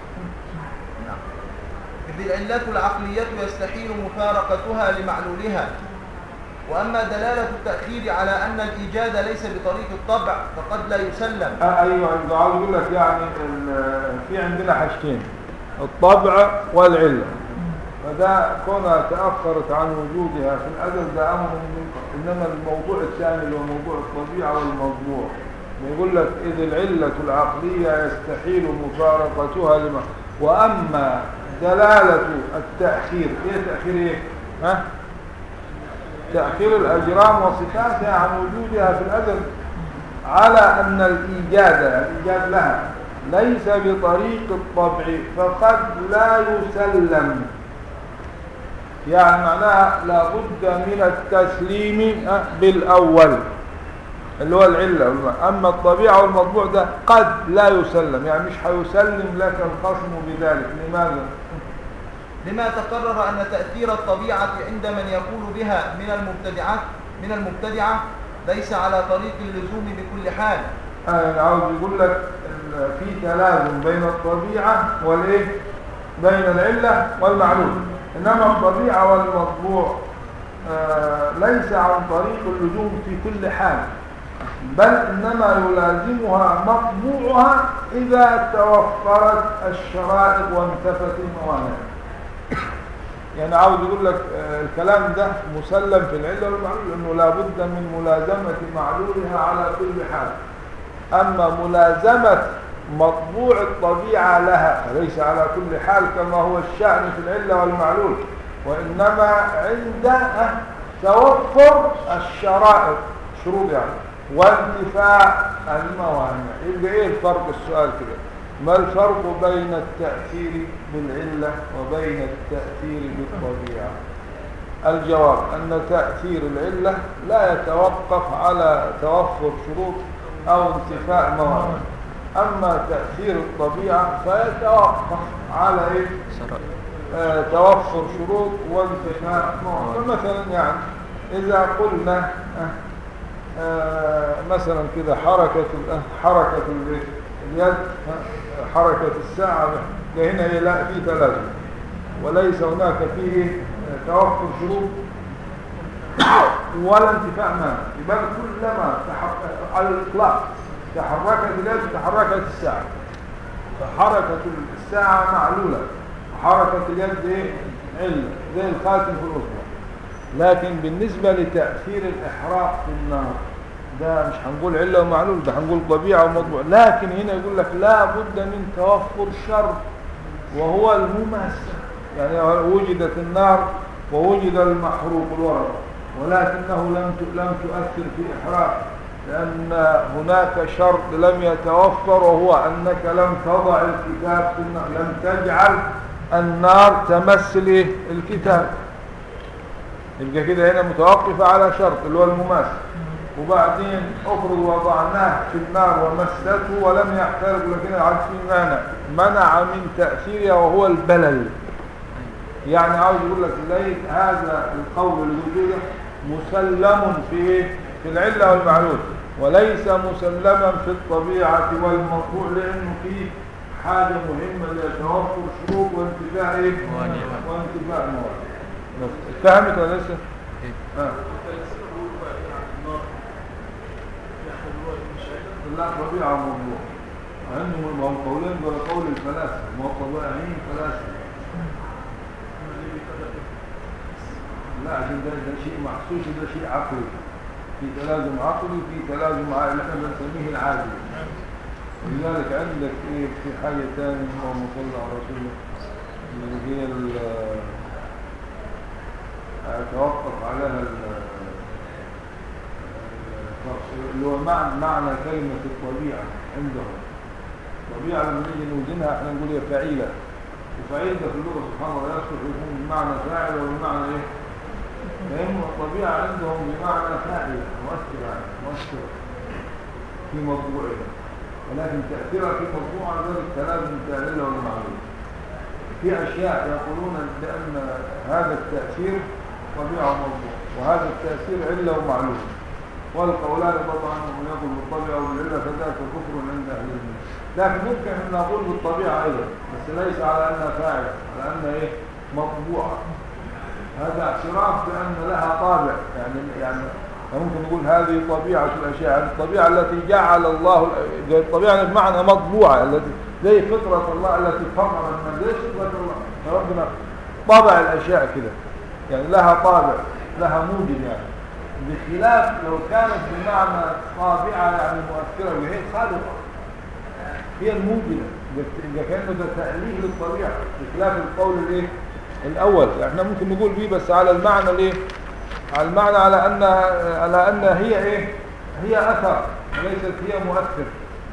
إذ العلة العقلية يستحيل مفارقتها لمعلولها وأما دلالة التأخير على أن الإيجاد ليس بطريق الطبع فقد لا يسلم آه ايوه انت عاوز اقول لك يعني ال- في عندنا حاجتين الطبع والعله فده كونها تاخرت عن وجودها في الازل ده امر من انما الموضوع الثاني اللي هو موضوع الطبيعه والموضوع يقول لك اذ العله العقليه يستحيل مفارقتها لما واما دلاله التاخير ايه تاخير ايه ها تأخير الأجرام وصفاتها عن وجودها في الأزل على أن الإيجاد الإيجاد لها ليس بطريق الطبع فقد لا يسلم يعني معناها لابد من التسليم آه، بالأول اللي هو العلة أما الطبيعة والمطبوع ده قد لا يسلم يعني مش هيسلم لك الخصم بذلك لماذا؟ لما تقرر أن تأثير الطبيعة عند من يقول بها من المبتدعات من المبتدعة ليس على طريق اللزوم بكل حال أنا عاوز يقول لك ال- في تلازم بين الطبيعة والإيه بين العلة والمعلول إنما الطبيعة والمطبوع آه ليس عن طريق اللزوم في كل حال بل إنما يلازمها مطبوعها إذا توفرت الشرائط وانتفت الموانع يعني عاوز يقول لك آه، الكلام ده مسلم في العلة والمعلول انه لابد من ملازمة معلولها على كل حال اما ملازمة مطبوع الطبيعة لها فليس على كل حال كما هو الشأن في العلة والمعلول وانما عند آه، توفر الشرائط شروط يعني وانتفاع الموانع يبقى ايه الفرق السؤال كده ما الفرق بين التأثير بالعلة وبين التأثير بالطبيعة الجواب أن تأثير العلة لا يتوقف على توفر شروط أو انتفاء موانع أما تأثير الطبيعة فيتوقف على إيه؟ آه توفر شروط وانتفاء موانع فمثلا يعني إذا قلنا آه آه مثلا كده حركة ال- حركة ال- اليد آه، حركة الساعة ده هنا هي لا في تلازم وليس هناك فيه آه، توفر شروط ولا انتفاع مانع يبقى كلما تحرك على الإطلاق تحركت اليد تحركت الساعة فحركة الساعة معلولة وحركة اليد ايه علة زي الخاتم في الأصبع لكن بالنسبة لتأثير الإحراق في النار ده مش هنقول علة ومعلول ده هنقول طبيعة ومطبوع لكن هنا يقول لك لا بد من توفر شر وهو المماسة يعني وجدت النار ووجد المحروق الورق ولكنه لم ت- لم تؤثر في إحراق لأن هناك شرط لم يتوفر وهو أنك لم تضع الكتاب في النار لم تجعل النار تمس الإيه؟ الكتاب يبقى كده هنا متوقفة على شرط اللي هو المماس وبعدين أخرج وضعناه في النار ومسته ولم يحترق لكن عاد في مانع منع من تأثيرها وهو البلل يعني عاوز يقول لك ليس هذا القول اللي بيقول كده مسلم في ايه؟ في العلة والمعلول وليس مسلما في الطبيعة والموضوع لأنه فيه حاجة مهمة لتوفر شروط وانتفاع ايه؟ وانتفاع مواد بس اتفهمت ولا لسه؟ آه. لا طبيعة موضوع عندهم ما هو قولين ولا قول الفلاسفة ما هو طبيعيين فلاسفة لا عشان ده, ده شيء محسوس وده شيء عقلي في تلازم عقلي وفي تلازم عقلي اللي احنا بنسميه العادي ولذلك عندك ايه في حاجة ثانية اللهم صل على رسول الله اللي هي ال- اتوقف عليها ال- اللي هو معنى, معنى كلمة الطبيعة عندهم الطبيعة لما نيجي نوزنها احنا نقول هي فعيلة وفعيل ده في اللغة سبحان الله يصلح يكون بمعنى فاعل وبمعنى ايه؟ فهم الطبيعة عندهم بمعنى فاعل مؤثر يعني مؤثر في موضوعها ولكن تأثيرها في موضوعها ذلك تلازم تعليلها والمعلومة في أشياء يقولون بأن هذا التأثير طبيعة وموضوع وهذا التأثير علة ومعلومة والقولان طبعا من يقول بالطبيعة وبالعلة فذاك كفر عند أهل العلم لكن ممكن أن نقول بالطبيعة أيضا بس ليس على أنها فاعل على أنها إيه مطبوعة هذا اعتراف بأن لها طابع يعني يعني ممكن نقول هذه طبيعة الأشياء هذه الطبيعة التي جعل الله زي الطبيعة بمعنى مطبوعة التي زي فطرة الله التي فطر الناس زي فطرة الله ربنا طبع الأشياء كده يعني لها طابع لها موجب يعني بخلاف لو كانت بمعنى طابعة يعني مؤثرة وهي خالقة هي الموجبة إذا كان ده تأليه للطبيعة بخلاف القول الايه الأول احنا ممكن نقول بيه بس على المعنى الايه على المعنى على أن على أن هي ايه هي أثر وليست هي مؤثر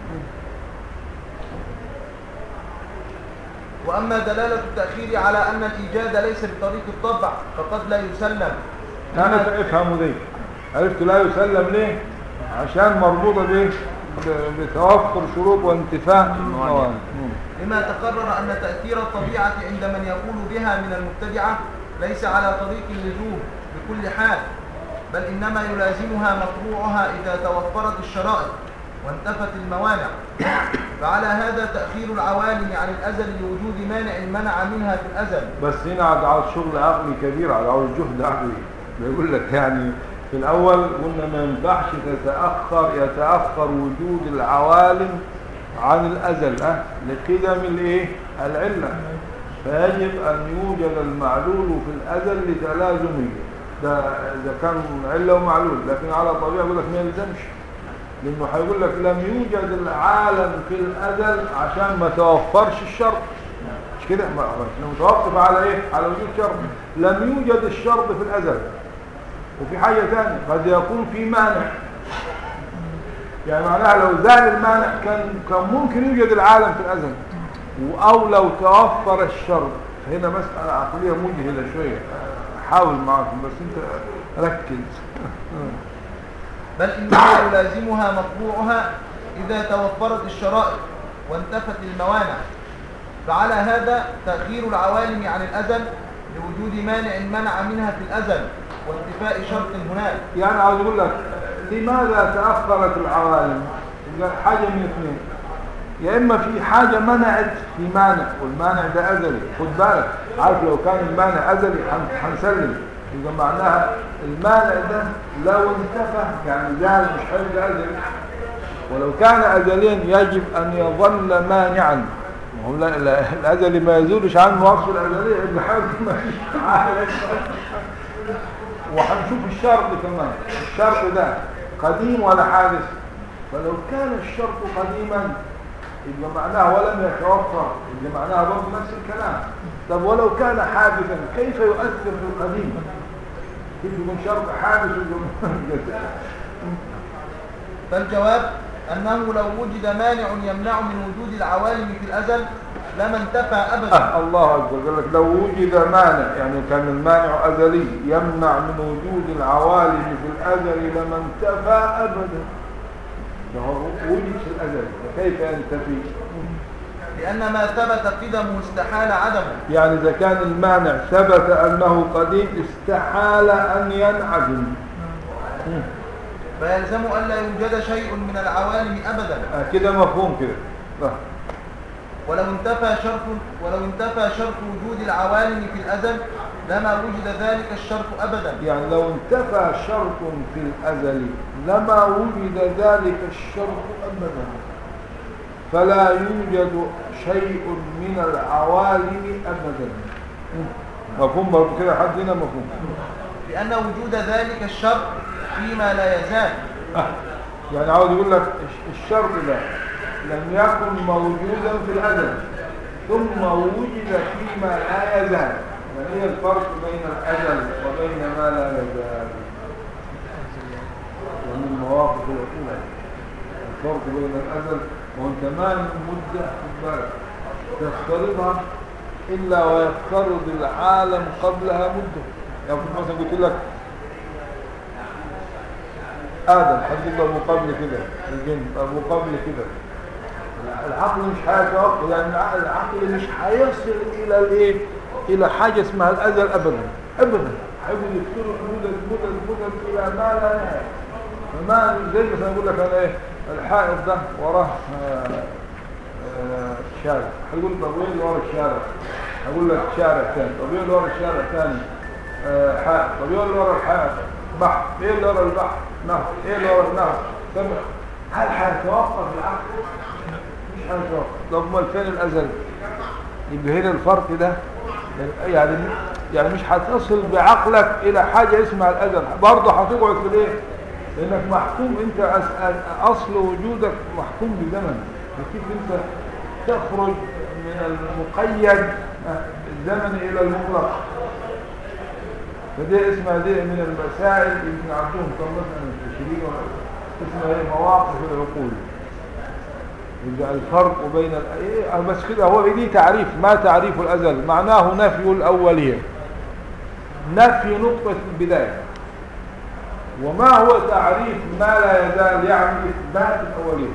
وأما دلالة التأخير على أن الإيجاد ليس بطريق الطبع فقد لا يسلم أنا افهموا دي عرفت لا يسلم ليه عشان مربوطة بايه ب- بتوفر شروط وانتفاء الموانع مم. لما تقرر أن تأثير الطبيعة عند من يقول بها من المبتدعة ليس على طريق اللزوم بكل حال بل إنما يلازمها مطبوعها إذا توفرت الشرائط وانتفت الموانع فعلى هذا تأخير العوالم عن الأزل لوجود مانع منع منها في الأزل بس هنا عاد عاوز شغل عقلي كبير عاد عاوز جهد عقلي بيقول لك يعني في الأول قلنا ما ينفعش تتأخر يتأخر وجود العوالم عن الأزل أه لقدم الإيه العلة فيجب أن يوجد المعلول في الأزل لتلازمه ده إذا كان علة ومعلول لكن على طبيعة يقول لك ما يلزمش لأنه هيقول لك لم يوجد العالم في الأزل عشان ما توفرش الشرط مش كده ما احنا متوقف على ايه على وجود شرط لم يوجد الشرط في الازل وفي حاجة ثانية قد يكون في مانع يعني معناها لو زال المانع كان كان ممكن يوجد العالم في الازل او لو توفر الشرط هنا مسألة عقلية مجهلة شوية حاول معاكم بس انت ركز بل إنما يلازمها مطبوعها إذا توفرت الشرائط وانتفت الموانع فعلى هذا تأخير العوالم عن الأزل لوجود مانع منع منها في الأزل وانتفاء شرط هناك يعني عاوز اقول لك لماذا تأخرت العوالم يبقى حاجة من اثنين يا اما في حاجة منعت في مانع والمانع ده ازلي خد بالك عارف لو كان المانع ازلي هن- هنسلم يبقى معناها المانع ده لو انتفى يعني زال مش هيبقى ازلي ولو كان ازليا يجب ان يظل مانعا ما هو لا- لا- الازلي ما يزولش عنه وصف الازليه يبقى حاجه ما فيش حاجة. وهنشوف الشرط كمان الشرط ده قديم ولا حادث فلو كان الشرط قديما يبقى معناه ولم يتوفر يبقى معناها برضه نفس الكلام طب ولو كان حادثا كيف يؤثر في القديم كيف يكون شرط حادث ويبقى- فالجواب أنه لو وجد مانع يمنع من وجود العوالم في الأزل لما انتفى أبدا آه الله أكبر قال لك لو وجد مانع يعني كان المانع أزلي يمنع من وجود العوالم في الأزل لما انتفى أبدا ده هو وجد في الأزل فكيف ينتفي لأن ما ثبت قدمه استحال عدمه يعني إذا كان المانع ثبت أنه قديم استحال أن ينعدم فيلزم ألا يوجد شيء من العوالم أبدا آه كده مفهوم كده آه. ولو انتفى شرط ولو انتفى شرط وجود العوالم في الأزل لما وجد ذلك الشرط أبدا يعني لو انتفى شرط في الأزل لما وجد ذلك الشرط أبدا فلا يوجد شيء من العوالم أبدا مفهوم برضو كده حد هنا مفهوم لأن وجود ذلك الشرط فيما لا يزال آه. يعني عاوز يقول لك الش- الشرط ده لم يكن موجودا في الأزل ثم وجد فيما لا يزال يعني ايه الفرق بين الأزل وبين ما لا يزال ومن المواقف الأولى الفرق بين الأزل وانت ما من مدة خد بالك تفترضها إلا ويفترض العالم قبلها مدة يعني كنت مثلا قلت لك آدم حد له مقابل كده الجن طب مقابل كده العقل مش هيتوقف يعني الع- العقل مش هيصل إلى الإيه إلى حاجة اسمها الأزل أبدا أبدا هيقول يفترض مدد مدد مدد إلى ما لا نهاية فما زي مثلا أقول لك أنا إيه الحائط ده وراه آه، آه، شارع هيقول طب وين اللي ورا الشارع هقول لك شارع ثاني طب ايه اللي ورا الشارع ثاني آه، حائط طب ايه اللي ورا الحائط بحر ايه اللي ورا البحر نهر ايه اللي ورا النهر سمع هل هيتوقف العقل مش هيتوقف طب امال فين الازل يبقى هنا الفرق ده يعني يعني مش هتصل بعقلك الى حاجه اسمها الازل برضه هتقعد في الايه لانك محكوم انت أس- اصل وجودك محكوم بزمن فكيف انت تخرج من المقيد الزمن الى المطلق فدي اسمها دي من المسائل اللي عندهم كم مثلا التشريع اسمها ايه مواقف العقول يبقى الفرق بين ال- إيه بس كده هو دي تعريف ما تعريف الازل معناه نفي الاوليه نفي نقطه البدايه وما هو تعريف ما لا يزال يعني اثبات الاوليه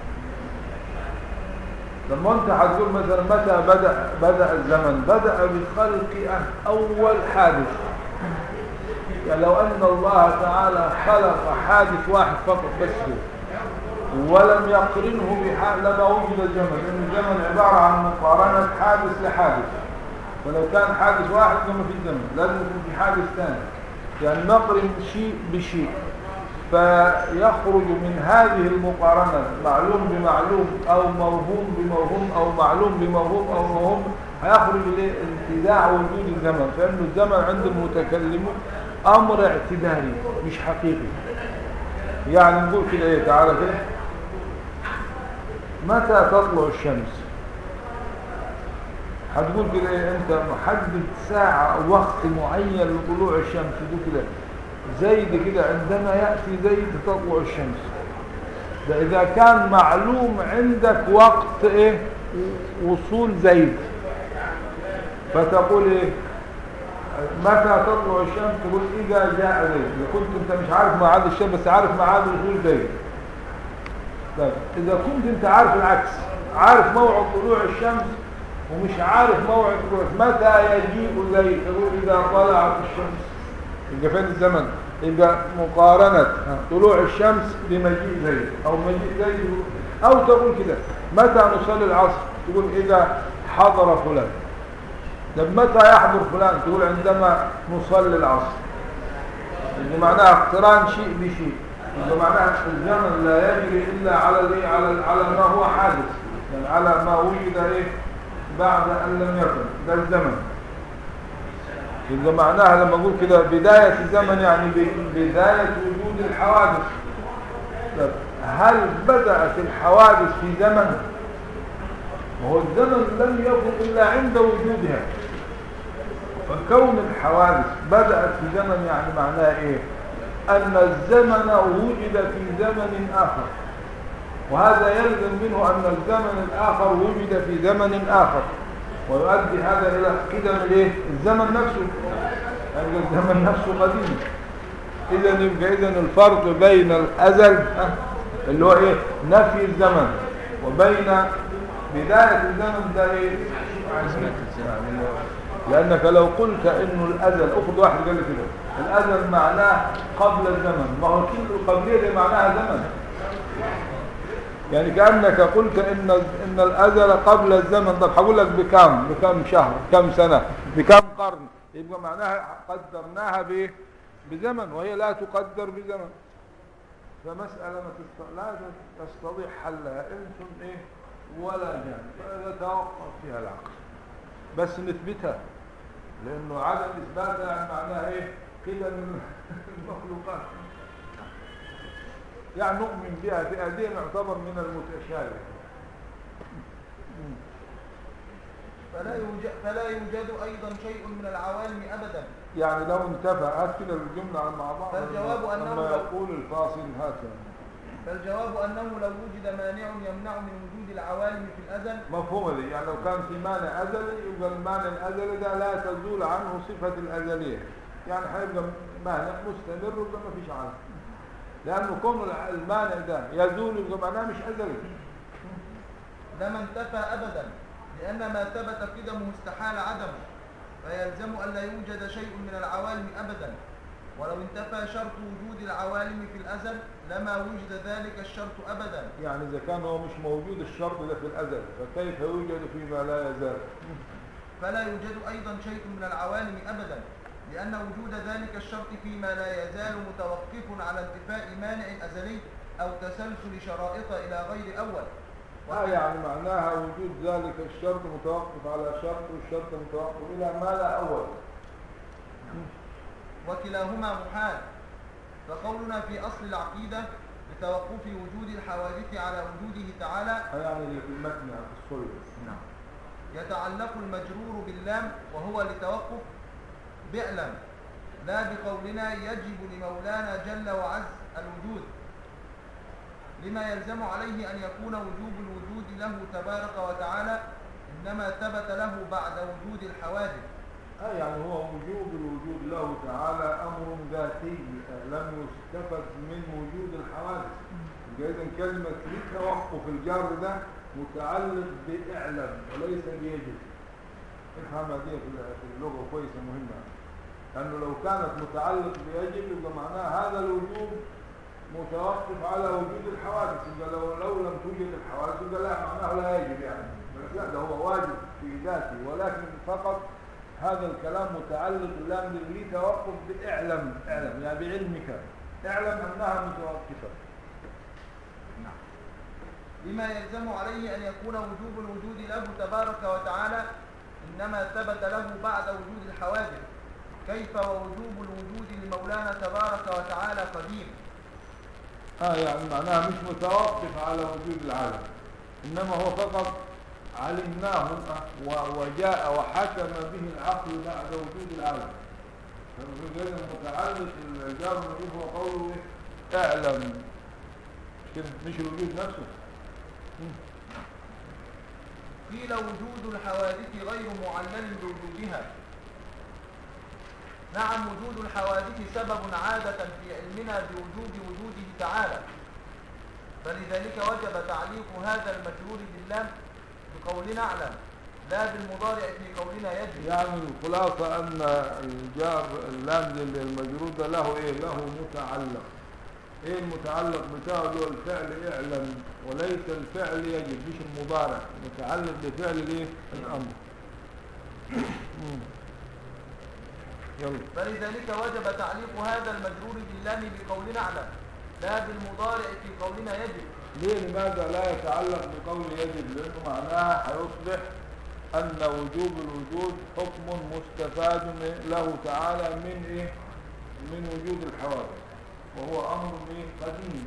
لما انت هتقول مثلا متى بدا بدا الزمن بدا بخلق اول حادث يعني لو ان الله تعالى خلق حادث واحد فقط بس هو ولم يقرنه بحال لما وجد الزمن لان الزمن عباره عن مقارنه حادث لحادث فلو كان حادث واحد لما في الزمن لازم يكون في حادث ثاني يعني نقرن شيء بشيء فيخرج من هذه المقارنة معلوم بمعلوم أو موهوم بموهوم أو معلوم بموهوم أو موهوم هيخرج لانتزاع وجود الزمن فإن الزمن عند المتكلمون أمر اعتباري مش حقيقي يعني نقول كده إيه تعالى كده متى تطلع الشمس هتقول كده إيه أنت محدد ساعة أو وقت معين لطلوع الشمس تقول كده زيد كده عندما يأتي زيد تطلع الشمس ده إذا كان معلوم عندك وقت إيه وصول زيد فتقول إيه متى تطلع الشمس تقول إذا جاء زيد إذا كنت أنت مش عارف ميعاد الشمس بس عارف ميعاد وصول زيد طيب إذا كنت أنت عارف العكس عارف موعد طلوع الشمس ومش عارف موعد طلوع متى يجيء زيد تقول إذا طلعت الشمس يبقى فين الزمن يبقى مقارنة طلوع الشمس بمجيء زيد أو مجيء زيد أو تقول كده متى نصلي العصر تقول إذا حضر فلان طب متى يحضر فلان تقول عندما نصلي العصر اللي معناها اقتران شيء بشيء اللي معناها الزمن لا يجري إلا على الايه على على ما هو حادث يعني على ما وجد ايه بعد أن لم يكن ده الزمن إذا معناها لما أقول كده بداية الزمن يعني ب- بداية وجود الحوادث طب هل بدأت الحوادث في زمن وهو الزمن لم يكن إلا عند وجودها فكون الحوادث بدأت في زمن يعني معناه إيه أن الزمن وجد في زمن آخر وهذا يلزم منه أن الزمن الآخر وجد في زمن آخر ويؤدي هذا إلى قدم الإيه؟ الزمن نفسه يعني الزمن نفسه قديم إذا يبقى إذا الفرق بين الأزل ها، اللي هو إيه نفي الزمن وبين بداية الزمن ده إيه يعني لأنك لو قلت إنه الأزل أخذ واحد قال لي كده الأزل معناه قبل الزمن ما هو كل القبلية دي معناها زمن يعني كأنك قلت إن إن الأزل قبل الزمن طب هقول لك بكم بكم شهر كم سنة بكم قرن يبقى معناها قدرناها بإيه بزمن وهي لا تقدر بزمن فمسألة ما تست... لا تستطيع حلها إنس إيه ولا جان فيتوقف فيها العقل بس نثبتها لأنه عدم إثباتها يعني معناها إيه كده من المخلوقات يعني نؤمن بها بأدين يعتبر من المتشابه فلا يوجد, فلا يوجد أيضا شيء من العوالم أبدا يعني لو انتفى هات كده الجملة مع بعض فالجواب لما- أنه لما لو- يقول الفاصل هكذا فالجواب أنه لو وجد مانع يمنع من وجود العوالم في الأزل مفهومة دي يعني لو كان في مانع أزلي يبقى المانع الأزلي ده لا تزول عنه صفة الأزلية يعني هيبقى مانع مستمر يبقى ما فيش عنه لأنه كون الع- المانع ده يزول يبقى معناه مش أزلي لما انتفى أبدا لأن ما ثبت قدمه استحال عدمه فيلزم أن لا يوجد شيء من العوالم أبدا ولو انتفى شرط وجود العوالم في الأزل لما وجد ذلك الشرط أبدا يعني إذا كان هو مش موجود الشرط ده في الأزل فكيف يوجد فيما لا يزال فلا يوجد أيضا شيء من العوالم أبدا لأن وجود ذلك الشرط فيما لا يزال متوقف على انتفاء مانع أزلي أو تسلسل شرائط إلى غير أول آه يعني معناها وجود ذلك الشرط متوقف على شرط والشرط متوقف إلى ما لا أول وكلاهما محال فقولنا في أصل العقيدة بتوقف وجود الحوادث على وجوده تعالى آه يعني اللي في المتن في الصلب نعم يتعلق المجرور باللام وهو لتوقف بئلم لا بقولنا يجب لمولانا جل وعز الوجود لما يلزم عليه أن يكون وجوب الوجود له تبارك وتعالى إنما ثبت له بعد وجود الحوادث آه يعني هو وجوب الوجود له تعالى أمر ذاتي آه لم يستفد من وجود الحوادث يبقى إذا كلمة لتوقف الجار ده متعلق بإعلم وليس بيجب افهم دي في اللغة كويسة مهمة لأنه لو كانت متعلق بيجب يبقى معناها هذا الوجوب متوقف على وجود الحوادث يبقى لو, لو لم توجد الحوادث يبقى لا معناه لا يجب يعني لا ده هو واجب في ذاته ولكن فقط هذا الكلام متعلق لم لي توقف باعلم اعلم يعني بعلمك اعلم انها متوقفه لما يلزم عليه أن يكون وجوب الوجود له تبارك وتعالى إنما ثبت له بعد وجود الحوادث كيف ووجوب الوجود لمولانا تبارك وتعالى قديم اه يعني معناها مش متوقف على وجود العالم انما هو فقط علمناه و- وجاء وحكم به العقل بعد وجود العالم فبالتالي متعلق الجار المجيب هو قوله إيه؟ اعلم مش كده مش الوجود نفسه قيل وجود الحوادث غير معلل بوجودها نعم وجود الحوادث سبب عادة في علمنا بوجوب وجوده تعالى فلذلك وجب تعليق هذا المجرور باللام بقولنا اعلم لا بالمضارع في قولنا يجب يعني الخلاصة أن الجار اللام المجرور ده له إيه له متعلق إيه المتعلق بتاعه اللي هو الفعل اعلم وليس الفعل يجب مش المضارع متعلق بفعل الإيه الأمر مم. يلا فلذلك وجب تعليق هذا المجرور باللام بقولنا اعلم لا بالمضارع في قولنا يجب ليه لماذا لا يتعلق بقول يجب لأنه معناها هيصبح أن وجوب الوجود حكم مستفاد من- له تعالى من إيه من وجود الحوادث وهو أمر إيه قديم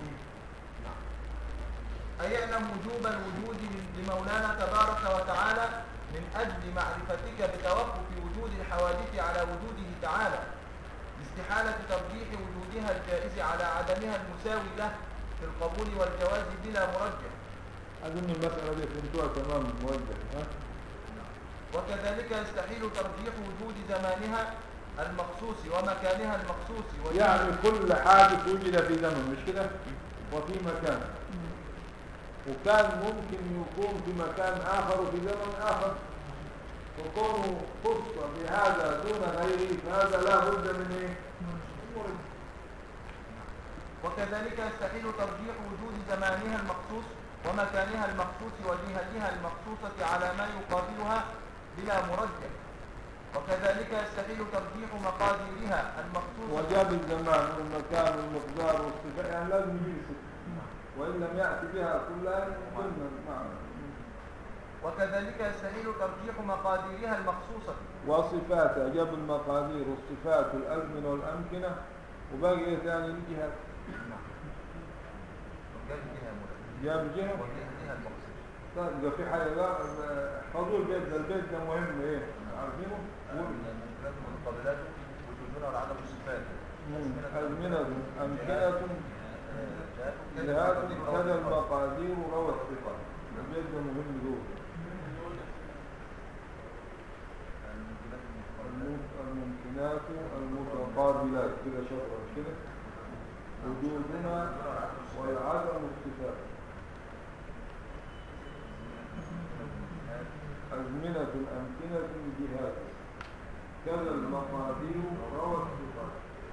أي اعلم وجوب الوجود لمولانا تبارك وتعالى من أجل معرفتك بتوقف وجود الحوادث على وجوده تعالى لاستحالة ترجيح وجودها الجائز على عدمها المساوي له في القبول والجواز بلا مرجح أظن المسألة دي فهمتوها تمام موجه ها وكذلك يستحيل ترجيح وجود زمانها المخصوص ومكانها المخصوص وجود- يعني كل حادث وجد في زمن مش كده وفي مكان وكان ممكن يكون في مكان آخر وفي زمن آخر وكونه خص بهذا دون غيره فهذا لا بد من ايه مرجح. وكذلك يستحيل ترجيح وجود زمانها المخصوص ومكانها المخصوص وجهتها المخصوصة على ما يقابلها بلا مرجح وكذلك يستحيل ترجيح مقاديرها المخصوصة وجاب الزمان والمكان والمقدار والصفات يعني لازم يجي ست وإن لم يأتي بها كلها قلنا نعم وكذلك يستحيل ترجيح مقاديرها المخصوصة وصفاتها جاب المقادير والصفات والأزمنة والأمكنة وباقي ايه ثاني الجهات وجهتها مرجح جاب جهة وجهتها المخصوصة طيب إذا في حاجة لا احفظوا البيت ده البيت ده مهم ايه عارفينه لازم المقابلات وجودنا وعدم الصفات أزمنة أمكنة جهات كذا المقادير روى الثقة البيت ده مهم دول الم- الممكنات المتقابلات كده شطرة مش كده وجودنا والعدم الصفات أزمنة الأمكنة الجهات كذا المقادير روى الثقات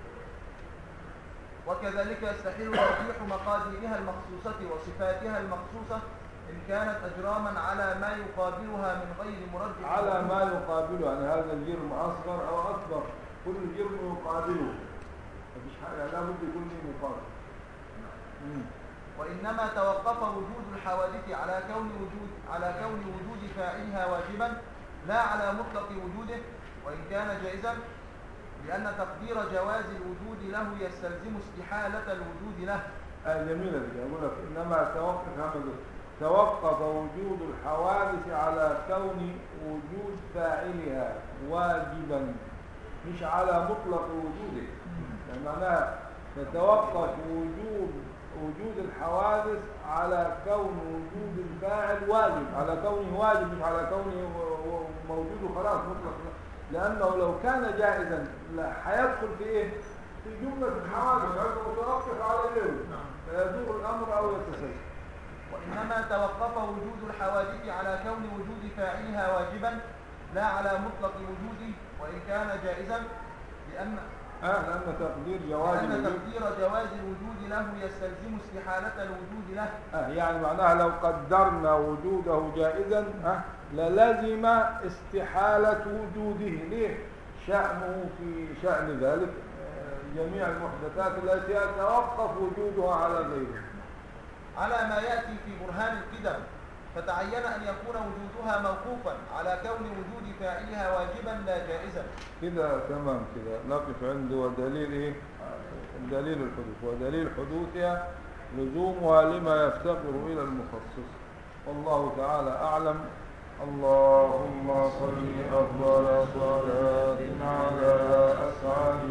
وكذلك يستحيل ترجيح مقاديرها المخصوصة وصفاتها المخصوصة إن كانت أجراما على ما يقابلها من غير مرجح على ما يقابله يعني هذا الجرم أصغر أو أكبر كل جرم يقابله مفيش حاجة لا بد يكون له مقابل مم. وإنما توقف وجود الحوادث على كون وجود على كون وجود فاعلها واجبا لا على مطلق وجوده وإن كان جائزا لأن تقدير جواز الوجود له يستلزم استحالة الوجود له آه جميلة دي أقول لك إنما توقف همزة توقف وجود الحوادث على كون وجود فاعلها واجبا مش على مطلق وجوده يعني معناها يتوقف وجود وجود الحوادث على كون وجود الفاعل واجب على كونه واجب مش على كونه و- و- موجود وخلاص مطلق لأنه لو كان جائزا لا هيدخل في إيه؟ في جملة الحوادث هذا متوقف على غيره فيدور الأمر أو يتسلسل وإنما توقف وجود الحوادث على كون وجود فاعلها واجبا لا على مطلق وجوده وإن كان جائزا لأن آه لأن تقدير جواز لأن الوجود تقدير جواز الوجود له يستلزم استحالة الوجود له آه يعني معناها لو قدرنا وجوده جائزا آه للزم استحالة وجوده ليه؟ شأنه في شأن ذلك آه، جميع المحدثات التي يتوقف وجودها على غيره على ما يأتي في برهان القدم فتعين أن يكون وجودها موقوفا على كون وجود فاعلها واجبا لا جائزا كده تمام كده نقف عنده ودليل ايه آه، دليل الحدوث ودليل حدوثها لزومها لما يفتقر الى المخصص والله تعالى اعلم اللهم صل افضل صلاه على اسعد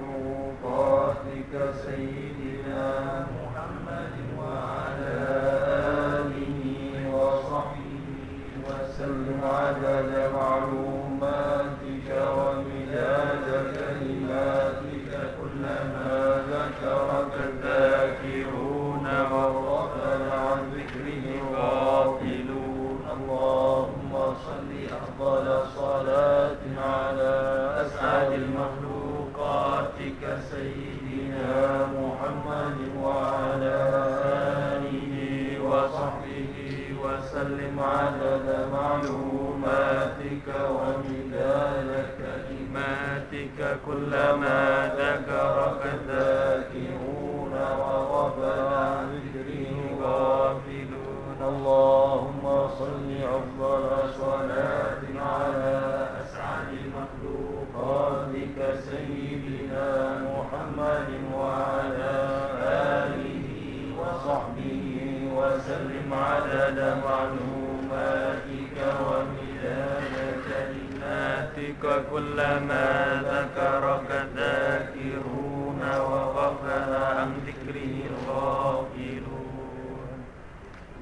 مخلوقاتك سيدنا محمد وعلى اله وصحبه وسلم عدد معلوماتك ومداد كلماتك كلما ذكرك الذاكرون وغفل عن ذكره الغافلون اللهم صل أفضل صلاة على أسعد المخلوقاتك سيدنا محمد وعلى آله وصحبه وسلم عدد معلوماتك ومداد كلماتك كلما ذكرك الذاكرون وغفل عن ذكره غافلون اللهم صل أفضل صلاة على أسعد مخلوقاتك سيدنا محمد وعلى آله وصحبه وسلم عدد معلوماتك ومداد كلماتك كلما ذكرك الذاكرون وغفل عن ذكره الغافلون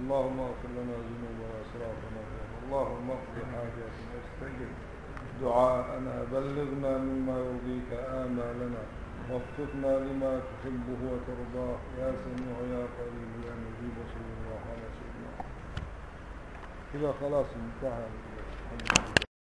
اللهم اغفر لنا ذنوبنا واسرافنا اللهم اقض حاجاتنا استجب دعاءنا بلغنا مما يرضيك آمالنا وفقنا لما تحبه وترضاه يا سميع يا قريب يا مجيب صلى الله على سيدنا كده خلاص انتهى الحمد لله